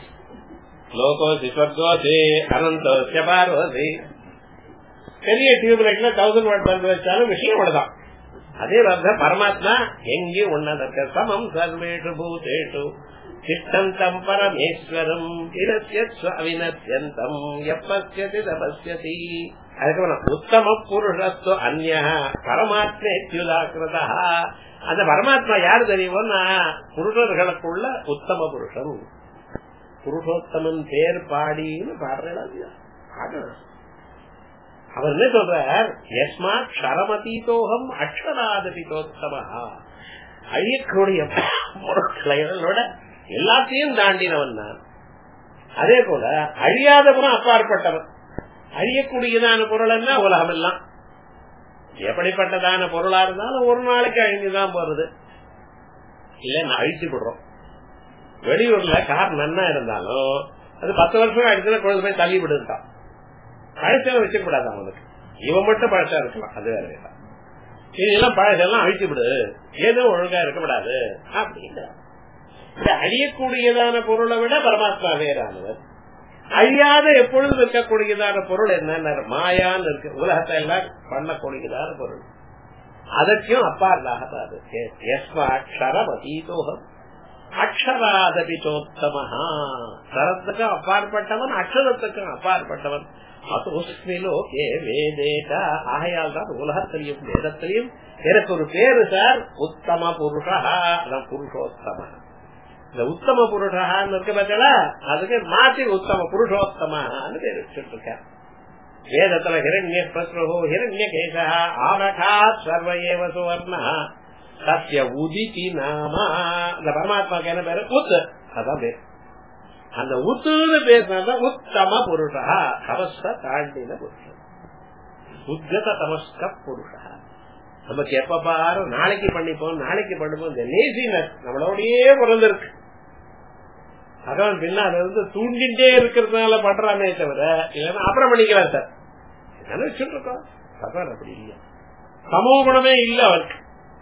லோகோசி ஸ்வர்கோசி அனந்தோசிய பார்வதி பெரிய டியூப் லைட்ல தௌசண்ட் வாட் பல்பு வச்சாலும் விஷயம் அவ்வளவுதான் அதே மாதிரி பரமாத்மா எங்கேயும் ஒன்னா இருக்க சமம் சர்வேஷு பூதேஷு சித்தந்தம் பரமேஸ்வரம் அவினத்யந்தம் எப்பசியதி தபஸ்யதி அதுக்கப்புறம் உத்தம புருஷத்துவ அந்நிய பரமாத்மேத்யுதாக்கிருதா அந்த பரமாத்மா யாரு தெரியுமோன்னா புருஷர்களுக்குள்ள உத்தம புருஷன் புருஷோத்தமன் பேர் பாடின்னு பாடுறா பாடணும் அவர் என்ன சொல்றார் எஸ்மாத் க்ஷரமதீதோகம் அக்ஷராதபிதோத்தமா அழியக்கூடிய பொருட்களோட எல்லாத்தையும் தாண்டினவன் நான் அதே போல அழியாதவனும் அப்பாற்பட்டவன் அழியக்கூடியதான பொருள் என்ன உலகம் எல்லாம் எப்படிப்பட்டதான பொருளா இருந்தாலும் ஒரு நாளைக்கு அழிஞ்சுதான் போறது இல்ல நான் அழிச்சு விடுறோம் வெளியூர்ல கார் நன்னா இருந்தாலும் அது பத்து வருஷம் அடிச்சுனா குழந்தை போய் தள்ளி விடுதான் பழசெல்லாம் வச்சுக்க கூடாது அவனுக்கு இவன் மட்டும் பழசா இருக்கலாம் அது வேற இதெல்லாம் பழசெல்லாம் அழிச்சு விடு ஏதோ ஒழுங்கா இருக்கக்கூடாது அப்படிங்கிற அழியக்கூடியதான பொருளை விட பரமாத்மா வேறானவர் அழியாத எப்பொழுதும் இருக்கக்கூடியதான பொருள் என்ன மாயான்னு இருக்கு உலகத்தை எல்லாம் பண்ணக்கூடியதான பொருள் அதற்கும் அப்பார்லாகாது அக்ஷரமதீதோகம் அக்ஷராதபிச்சோத்தமஹா சரத்துக்கும் அப்பாற்பட்டவன் அக்ஷரத்துக்கும் அப்பாற்பட்டவன் அசோஸ்மிலோகே வேதேகா ஆகையால் தான் உலகத்திலையும் வேதத்திலையும் எனக்கு ஒரு பேரு சார் உத்தம புருஷா அதான் புருஷோத்தம இந்த உத்தம புருஷான்னு இருக்கு பார்த்தா அதுக்கு மாத்தி உத்தம புருஷோத்தமான்னு பேர் வச்சுட்டு இருக்க வேதத்துல ஹிரண்ய பிரஸ்ரோ ஹிரண்ய கேசா ஆனகா சர்வ ஏவ சுவர்ணா சத்திய உதிதி நாமா இந்த பரமாத்மாக்கு என்ன பேரு உத்து அதான் பேர் அந்த உத்துன்னு பேசினா உத்தம புருஷா தமஸ்க தாண்டின புருஷன் உத்கத தமஸ்க புருஷா நமக்கு எப்ப பாரு நாளைக்கு பண்ணிப்போம் நாளைக்கு பண்ணுவோம் இந்த லேசினஸ் நம்மளோடயே பிறந்திருக்கு அதான் பின்னால இருந்து தூண்டிட்டே இருக்கிறதுனால பண்றானே தவிர இல்லைன்னா அப்புறம் பண்ணிக்கலாம் சார் நினைச்சுட்டு இருக்கோம் அதான் அப்படி இல்ல சமோ குணமே இல்ல அவருக்கு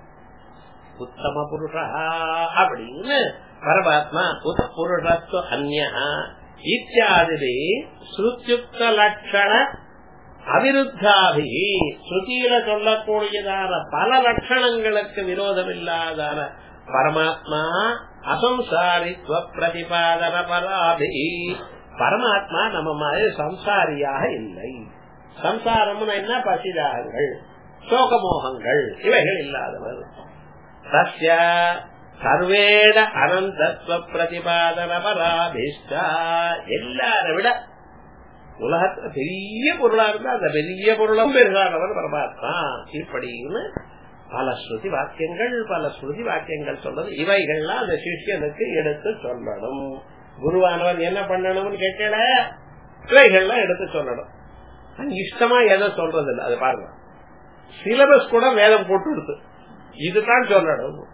உத்தம புருஷா அப்படின்னு பரமாத்மா உத புருஷத்துவ அந்நிய இத்தியாதி ஸ்ருத்யுக்த லட்சண அவிருத்தாபி ஸ்ருதியில சொல்லக்கூடியதான பல லட்சணங்களுக்கு விரோதம் இல்லாதான பரமாத்மா அசம்சாரித்வ பிரதிபாதன பராபி பரமாத்மா நம்ம மாதிரி சம்சாரியாக இல்லை சம்சாரம்னு என்ன பசிதாகங்கள் சோகமோகங்கள் இவைகள் இல்லாதவர் தஸ்ய சர்வேட அனந்தத்துவ பிரதிபாதன பராபிஷ்டா எல்லார விட உலகத்துல பெரிய பொருளா இருந்தா அந்த பெரிய பொருளும் பெருசானவர் பரமாத்மா இப்படின்னு பல ஸ்ருதி வாக்கியங்கள் பல ஸ்ருதி வாக்கியங்கள் சொல்றது இவைகள்லாம் அந்த சிஷியனுக்கு எடுத்து சொல்லணும் குருவானவர் என்ன பண்ணணும்னு கேட்கல இவைகள்லாம் எடுத்து சொல்லணும் இஷ்டமா எதை சொல்றது இல்லை அது பாருங்க சிலபஸ் கூட வேதம் போட்டு கொடுத்து இதுதான் சொல்லணும்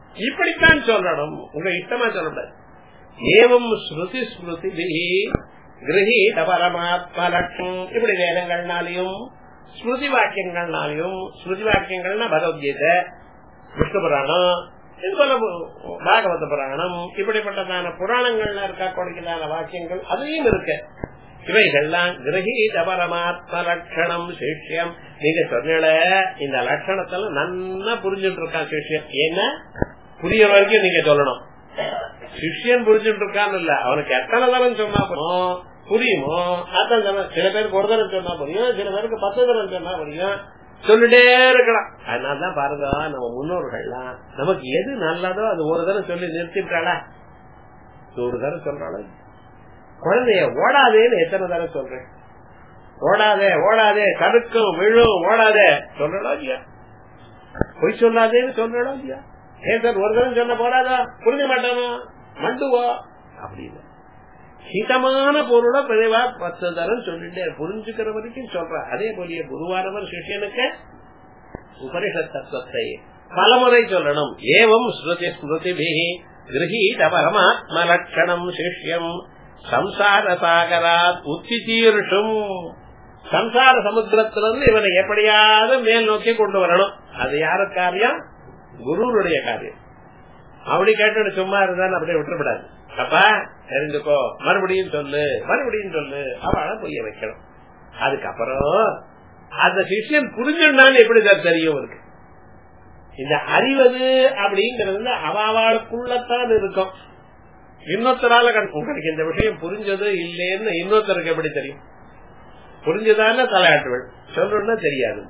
இப்படித்தான் சொல்லணும் உங்க இஷ்டமா சொல்லக்கூடாது ஏவம் ஸ்ருதி ஸ்மிருதி கிரகீத பரமாத்மா லட்சம் இப்படி வேதங்கள்னாலையும் ஸ்மிருதி வாக்கியங்கள்னாலையும் ஸ்மிருதி வாக்கியங்கள்னா பகவத்கீதை விஷ்ணு புராணம் இது போல பாகவத புராணம் இப்படிப்பட்டதான புராணங்கள்ல இருக்க கொடுக்கலான வாக்கியங்கள் அதையும் இருக்கு இவைகள்லாம் கிரகீத பரமாத்ம லட்சணம் சிஷ்யம் நீங்க சொன்ன இந்த லட்சணத்துல நல்லா புரிஞ்சுட்டு இருக்கான் சிஷ்யம் என்ன புரிய வரைக்கும் நீங்க சொல்லணும் சிஷ்யன் புரிஞ்சுட்டு இருக்கான்னு இல்ல அவனுக்கு எத்தனை தரம் சொன்னா போதும் புரியுமோ அதான் சொன்ன சில பேருக்கு ஒரு தரம் சொன்னா புரியும் சில பேருக்கு பத்து தரம் சொன்னா புரியும் சொல்லிட்டே இருக்கலாம் அதனாலதான் பாருங்க நம்ம முன்னோர்கள்லாம் நமக்கு எது நல்லதோ அது ஒரு தரம் சொல்லி நிறுத்திட்டாளா ஒரு தரம் சொல்றாளா குழந்தைய ஓடாதேன்னு எத்தனை தரம் சொல்றேன் ஓடாதே ஓடாதே கருக்கும் விழும் ஓடாதே சொல்றடா இல்லையா பொய் சொல்லாதேன்னு சொல்றடா இல்லையா ஏன் சார் ஒரு தரம் சொன்ன போறாதா புரிஞ்ச மாட்டானா மண்டுவா அப்படின்னு ஹிதமான பொருளை பிரிவா பத்து தரம் சொல்லிட்டே புரிஞ்சுக்கிற வரைக்கும் சொல்ற அதே போலிய குருவானவர் சிஷியனுக்கு உபனிஷத் தத்துவத்தை பலமுறை சொல்லணும் ஏவம் ஸ்ருதி ஸ்மிருதி கிரகீத பரமாத்ம லட்சணம் சிஷ்யம் சம்சார சாகராத் உச்சி தீர்ஷும் சம்சார சமுத்திரத்திலிருந்து இவனை எப்படியாவது மேல் நோக்கி கொண்டு வரணும் அது யாரு காரியம் குருனுடைய காரியம் அப்படி கேட்டு சும்மா இருந்தாலும் அப்படியே விட்டுறப்படாது அப்பா தெரிஞ்சுக்கோ மறுபடியும் சொல்லு மறுபடியும் சொல்லு அவளை பொய்ய வைக்கணும் அதுக்கப்புறம் அந்த சிஷியன் புரிஞ்சுனான்னு எப்படி சார் தெரியும் இருக்கு இந்த அறிவது அப்படிங்கறது அவாவாளுக்குள்ளத்தான் இருக்கும் இன்னொருத்தரால உங்களுக்கு இந்த விஷயம் புரிஞ்சது இல்லைன்னு இன்னொருத்தருக்கு எப்படி தெரியும் புரிஞ்சதான தலையாட்டுவள் சொல்லணும்னா தெரியாது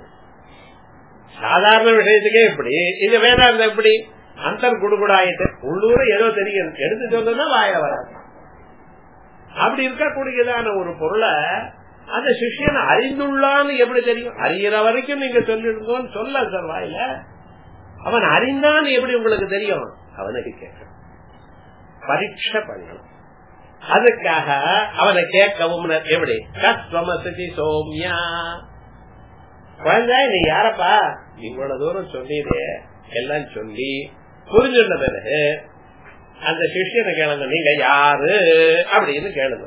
சாதாரண விஷயத்துக்கே இப்படி இந்த வேதாந்தம் எப்படி அந்தர் குடுகுடாயிட்டு உள்ளூர ஏதோ தெரியும் எடுத்து சொல்லுன்னா வாய வராது அப்படி இருக்கக்கூடியதான ஒரு பொருளை அந்த சிஷியன் அறிந்துள்ளான்னு எப்படி தெரியும் அறிகிற வரைக்கும் நீங்க சொல்லிருந்தோன்னு சொல்ல சார் வாயில அவன் அறிந்தான்னு எப்படி உங்களுக்கு தெரியும் அவனுக்கு கேட்கணும் பரீட்சை பண்ணணும் அதுக்காக அவனை கேட்கவும் எப்படி கஸ்வமசி சோம்யா குழந்தை நீ யாரப்பா இவ்வளவு தூரம் சொன்னீரே எல்லாம் சொல்லி புரிஞ்சுட்ட பிறகு அந்த சிஷியனை கேளுங்க நீங்க யாரு அப்படின்னு கேளுங்க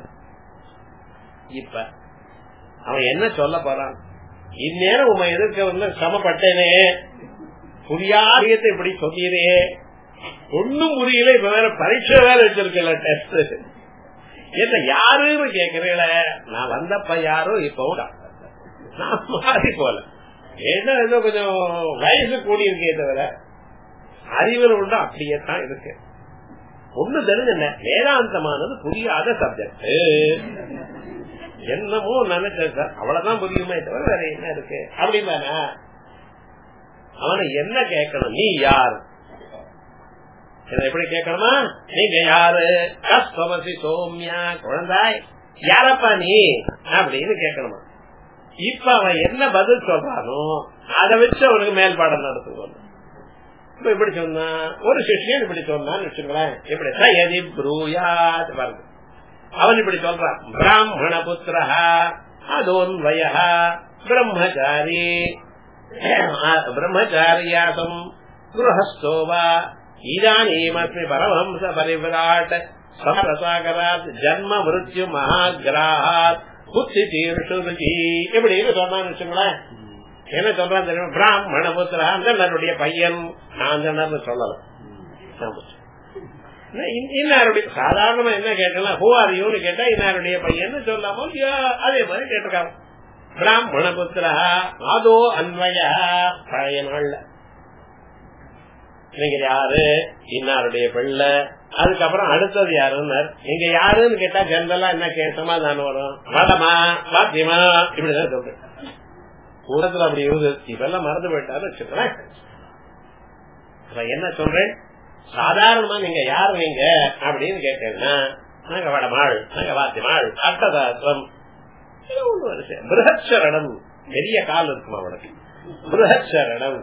இப்ப அவன் என்ன சொல்ல போறான் இந்நேரம் உங்க எதிர்க்க வந்து சமப்பட்டேனே புரியாதியத்தை இப்படி சொன்னீரே ஒன்னும் புரியல இப்ப வேற பரீட்சை வேற வச்சிருக்கல டெஸ்ட் என்ன யாருன்னு கேக்குறீங்கள நான் வந்தப்ப யாரோ இப்பவும் நான் மாறி போல ஏன்னா ஏதோ கொஞ்சம் வயசு கூடி இருக்கே தவிர அறிவில் உள்ள அப்படியே தான் இருக்கு ஒண்ணு தெரிஞ்ச வேதாந்தமானது புரியாத சப்ஜெக்ட் என்னமோ நினைச்சேன் சார் அவ்வளவுதான் புரியுமே தவிர வேற என்ன இருக்கு அப்படின்னா அவனை என்ன கேட்கணும் நீ யார் இதை எப்படி கேட்கணுமா நீங்க யாரு கஸ்தமசி சோம்யா குழந்தாய் யாரப்பா நீ அப்படின்னு கேட்கணுமா இப்ப அவன் என்ன பதில் சொல்றானோ அதை வச்சு அவனுக்கு மேல்பாடம் நடத்துவான் இப்ப இப்படி சொன்னா ஒரு சிஷியன் இப்படி சொன்னான்னு வச்சுங்களேன் இப்படி சயதி ப்ரூயாத் பாருங்க அவன் இப்படி சொல்றான் பிராமண புத்திர அதோன்வய பிரம்மச்சாரி பிரம்மச்சாரியாசம் குருஹஸ்தோவா இதானீமஸ்மி பரமஹம்ச பரிவிராட் சமரசாகராத் ஜன்ம மிருத்யு மகாகிராத் புத்தி தீர்ஷுருகி எப்படின்னு சொன்னான்னு வச்சுங்களேன் என்ன சொல்றான் தெரியும் பிராமண புத்திர அந்தனருடைய பையன் அந்தனர் சொல்லலாம் இன்னாருடைய சாதாரணமா என்ன கேட்கலாம் ஹூ ஆர் யூன்னு கேட்டா இன்னாருடைய பையன் சொல்லாமோ அதே மாதிரி கேட்டிருக்காங்க பிராமண புத்திரா அதோ அன்வய பழைய நாள்ல நீங்க யாரு இன்னாருடைய பிள்ளை அதுக்கப்புறம் அடுத்தது யாருன்னார் நீங்க யாருன்னு கேட்டா ஜென்ரலா என்ன கே சமாதானம் வரும் வடமா வாத்தியமா இப்படிதான் சொல்றேன் கூடத்துல அப்படி இருந்தது இப்பெல்லாம் மறந்து போயிட்டாரு வச்சுக்கோங்களேன் என்ன சொல்றேன் சாதாரணமா நீங்க யாரு நீங்க அப்படின்னு கேட்டீங்கன்னா நாங்க வடமாள் நாங்க வாத்தியமாள் அட்டதாசம் பிருகச்சரணம் பெரிய கால் இருக்கும் அவனுக்கு பிருகச்சரணம்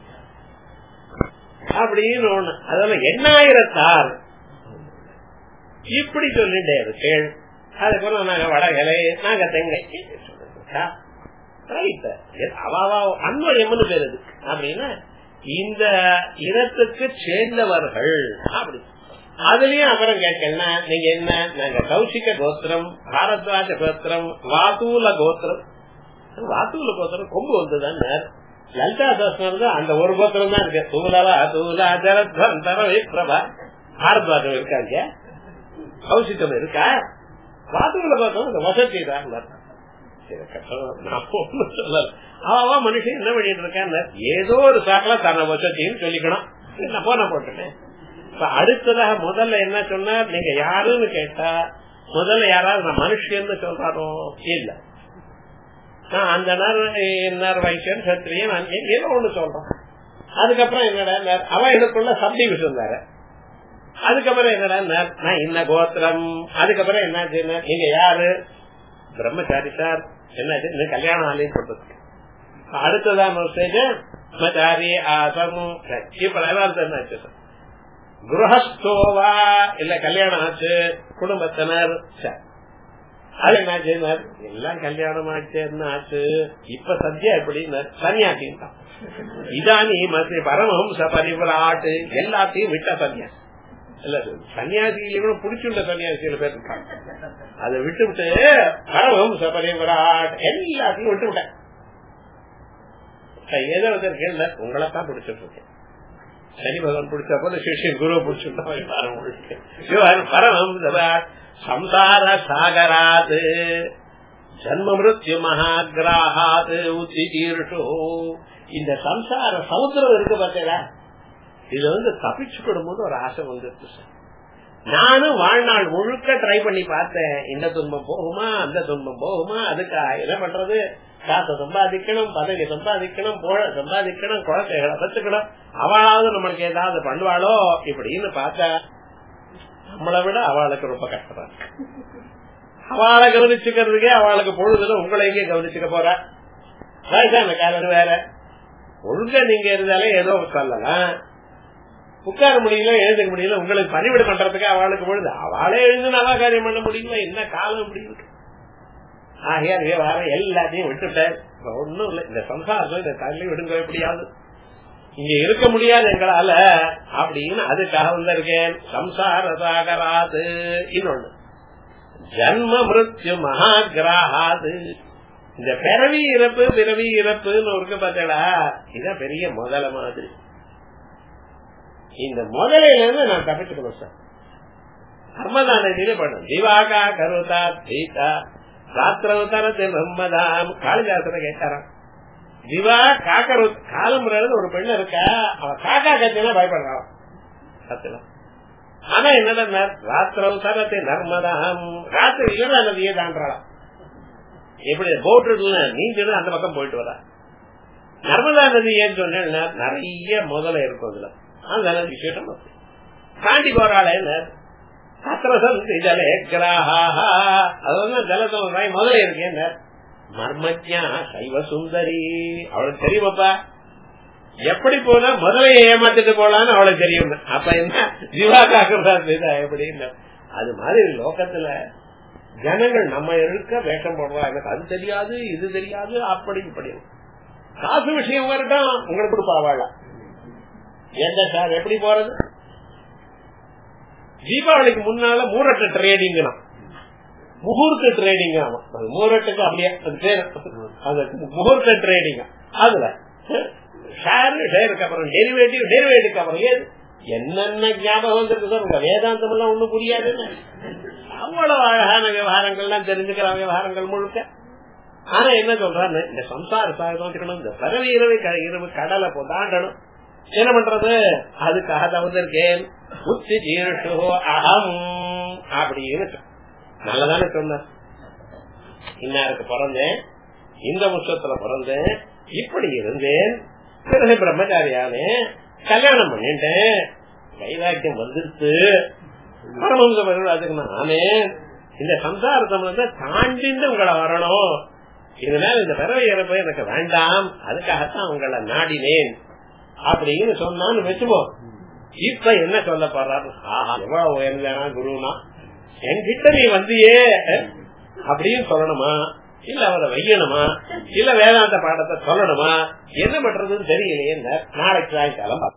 அப்படின்னு ஒண்ணு அதெல்லாம் எண்ணாயிரத்தார் இப்படி சொல்லிட்டே இருக்கேள் அதுக்கப்புறம் நாங்க வடகலை நாங்க தெங்கை அவாவா அன்வயம்னு பேரு அப்படின்னா இந்த இனத்துக்கு சேர்ந்தவர்கள் அப்படி அதுலயும் அப்புறம் கேட்கலாம் நீங்க என்ன நாங்க கௌசிக கோத்திரம் பாரத்வாஜ கோத்திரம் வாத்தூல கோத்திரம் வாத்தூல கோத்திரம் கொம்பு வந்துதான் லலிதா சாஸ்திரம் அந்த ஒரு கோத்திரம் தான் இருக்கு தூலவா தூலா ஜலத்வந்தர விப்ரபா பாரத்வாஜம் இருக்காங்க கௌசிகம் இருக்கா வாத்தூல கோத்திரம் இந்த வசதி தான் அவ மனுஷன் என்ன பண்ணிட்டு இருக்கான்னு ஏதோ ஒரு சாக்கல தன்னை வசதின்னு சொல்லிக்கணும் நான் போன போட்டுட்டேன் அடுத்ததாக முதல்ல என்ன சொன்னார் நீங்க யாருன்னு கேட்டா முதல்ல யாராவது நான் மனுஷன்னு சொல்றாரோ இல்ல நான் அந்த நேரம் வைத்தியன் சத்திரியன் ஏதோ ஒண்ணு சொல்றோம் அதுக்கப்புறம் என்னடா அவ எனக்குள்ள சப்டி விஷயம் வேற அதுக்கப்புறம் என்னடா நான் இன்ன கோத்திரம் அதுக்கப்புறம் என்ன நீங்க யாரு பிரம்மச்சாரி சார் என்ன கல்யாணம் ஆலையும் சொல்றது அடுத்ததான் ஒரு ஸ்டேஜ் பிரம்மச்சாரி ஆசம் இப்ப என்னாச்சு சார் குருஹஸ்தோவா இல்ல கல்யாணம் ஆச்சு குடும்பத்தினர் அது என்ன செய்யினார் எல்லாம் கல்யாணம் ஆச்சு என்ன ஆச்சு இப்ப சத்யா எப்படின்னு சன்னியாசின் தான் இதானி மத்திய பரமஹம்ச பரிபராட்டு எல்லாத்தையும் விட்ட சன்னியாசி இல்ல சன்னியாசியில கூட பிடிச்சுள்ள சன்னியாசியில பேர் இருக்காங்க அதை விட்டு விட்டு பரமஹம்ச பரிபராட் எல்லாத்தையும் விட்டு விட்டேன் ஏதோ கேள்வி உங்களை தான் பிடிச்சிட்டு இருக்கேன் சனி பகவான் பிடிச்ச போல சிஷியன் குரு பிடிச்சிருந்தோம் பரமம் சம்சார சாகராத் ஜன்ம மிருத்யு மகாகிராஹாத் உத்தி தீர்ஷோ இந்த சம்சார சமுத்திரம் இருக்கு பார்த்தீங்களா இது வந்து தப்பிச்சுக்கிடும் போது ஒரு ஆசை வந்துருச்சு சார் நானும் வாழ்நாள் முழுக்க ட்ரை பண்ணி பார்த்தேன் இந்த துன்பம் போகுமா அந்த துன்பம் போகுமா அதுக்கு என்ன பண்றது காசை சம்பாதிக்கணும் பதவி சம்பாதிக்கணும் புகழ சம்பாதிக்கணும் குழந்தைகளை பத்துக்கணும் அவளாவது நம்மளுக்கு ஏதாவது பண்ணுவாளோ இப்படின்னு பார்த்தா நம்மளை விட அவளுக்கு ரொம்ப கஷ்டமா இருக்கு அவளை கவனிச்சுக்கிறதுக்கே அவளுக்கு பொழுதுல உங்களை எங்கே கவனிச்சுக்க போற வயசான காலம் வேற ஒழுங்கா நீங்க இருந்தாலே ஏதோ சொல்லலாம் உட்கார முடியல எழுதுக்க முடியல உங்களுக்கு பணிவிட பண்றதுக்கு அவளுக்கு பொழுது அவளே எழுந்து நல்லா காரியம் பண்ண முடியல என்ன காலம் முடியுது ஆகையால் விவகாரம் எல்லாத்தையும் விட்டுட்டேன் ஒண்ணும் இல்ல இந்த சம்சாரம் இந்த தள்ளி விடுங்க எப்படியாவது இங்க இருக்க முடியாது எங்களால அப்படின்னு அதுக்காக வந்திருக்கேன் சம்சார சாகராது இன்னொன்னு ஜன்ம மிருத்யு மகாகிராகாது இந்த பிறவி இறப்பு பிறவி இறப்புன்னு இருக்கு பார்த்தடா இதான் பெரிய முதல மாதிரி இந்த முதலையில இருந்து நான் தப்பிச்சுக்கணும் சார் நர்மதா நதியில பண்ணும் திவாகா கருதா தீதா ராத்திரவதாரத்தை பிரம்மதாம் காளிதாசன கேட்டாராம் திவா காக்கரு காலமுறையில ஒரு பெண்ணு இருக்கா அவ காக்கா கத்தினா பயப்படுறான் சத்துல ஆனா என்னடா ராத்திரவதாரத்தை நர்மதாம் ராத்திரி இல்ல நதியே தாண்டாளாம் எப்படி போட் இருக்குல்ல நீங்க அந்த பக்கம் போயிட்டு வரா நர்மதா நதி ஏன்னு சொன்னா நிறைய முதல்ல இருக்கும் அதுல அந்த நதி விசேஷம் தாண்டி போறாளே ஜலே கிராஹா அதெல்லாம் ஜலத்தம் முதல்ல இருக்கேன் மர்மஜா சைவ சுந்தரி அவளுக்கு தெரியுமாப்பா எப்படி போனா முதல்ல ஏமாத்திட்டு போலான்னு அவளுக்கு தெரியும் அப்ப என்ன ஜீவாகாக்கிறதா எப்படின்னு அது மாதிரி லோகத்துல ஜனங்கள் நம்ம இருக்க வேஷம் போடுறா எனக்கு அது தெரியாது இது தெரியாது அப்படி இப்படி காசு விஷயம் வரட்டும் உங்களுக்கு கொடுப்பாவாள எந்த சார் எப்படி போறது தீபாவளிக்கு முன்னால மூரட்ட ட்ரேடிங் முகூர்த்த ட்ரேடிங் ஆகும் அது மூரட்டுக்கு அப்படியே அது பேர் அது முகூர்த்த ட்ரேடிங் அதுல ஷேர் ஷேருக்கு அப்புறம் டெரிவேட்டிவ் டெரிவேட்டிவ்க்கு அப்புறம் ஏது என்னென்ன ஞாபகம் வந்திருக்கு சார் உங்க வேதாந்தம் எல்லாம் ஒண்ணும் புரியாதுன்னு அவ்வளவு அழகான விவகாரங்கள்லாம் தெரிஞ்சுக்கிற விவகாரங்கள் முழுக்க ஆனா என்ன சொல்றாரு இந்த சம்சார சாகணும் இந்த பறவை இரவு இரவு கடலை தாண்டணும் என்ன பண்றது அதுக்காக தான் வந்திருக்கேன் உச்சி தீர்ஷோ அகம் அப்படின்னு நல்லதானே சொன்ன இன்னாருக்கு பிறந்தேன் இந்த வருஷத்துல பிறந்தேன் இப்படி இருந்தேன் பிறகு பிரம்மச்சாரியானே கல்யாணம் பண்ணிட்டேன் வைராக்கியம் வந்துருச்சு பரமஹம்ச அதுக்கு நானே இந்த சம்சாரத்தை வந்து தாண்டிந்து உங்களை வரணும் இதனால இந்த பிறவை இறப்பை எனக்கு வேண்டாம் அதுக்காகத்தான் உங்களை நாடினேன் அப்படின்னு சொன்னான்னு வச்சுப்போம் இப்ப என்ன சொல்ல போறாரு ஆஹா எவ்வளவு உயர்ந்தானா குருனா என்கிட்ட நீ வந்தியே அப்படின்னு சொல்லணுமா இல்ல அவரை வையணுமா இல்ல வேதாந்த பாடத்தை சொல்லணுமா என்ன பண்றதுன்னு தெரியலையே நாளைக்கு சாயங்காலம்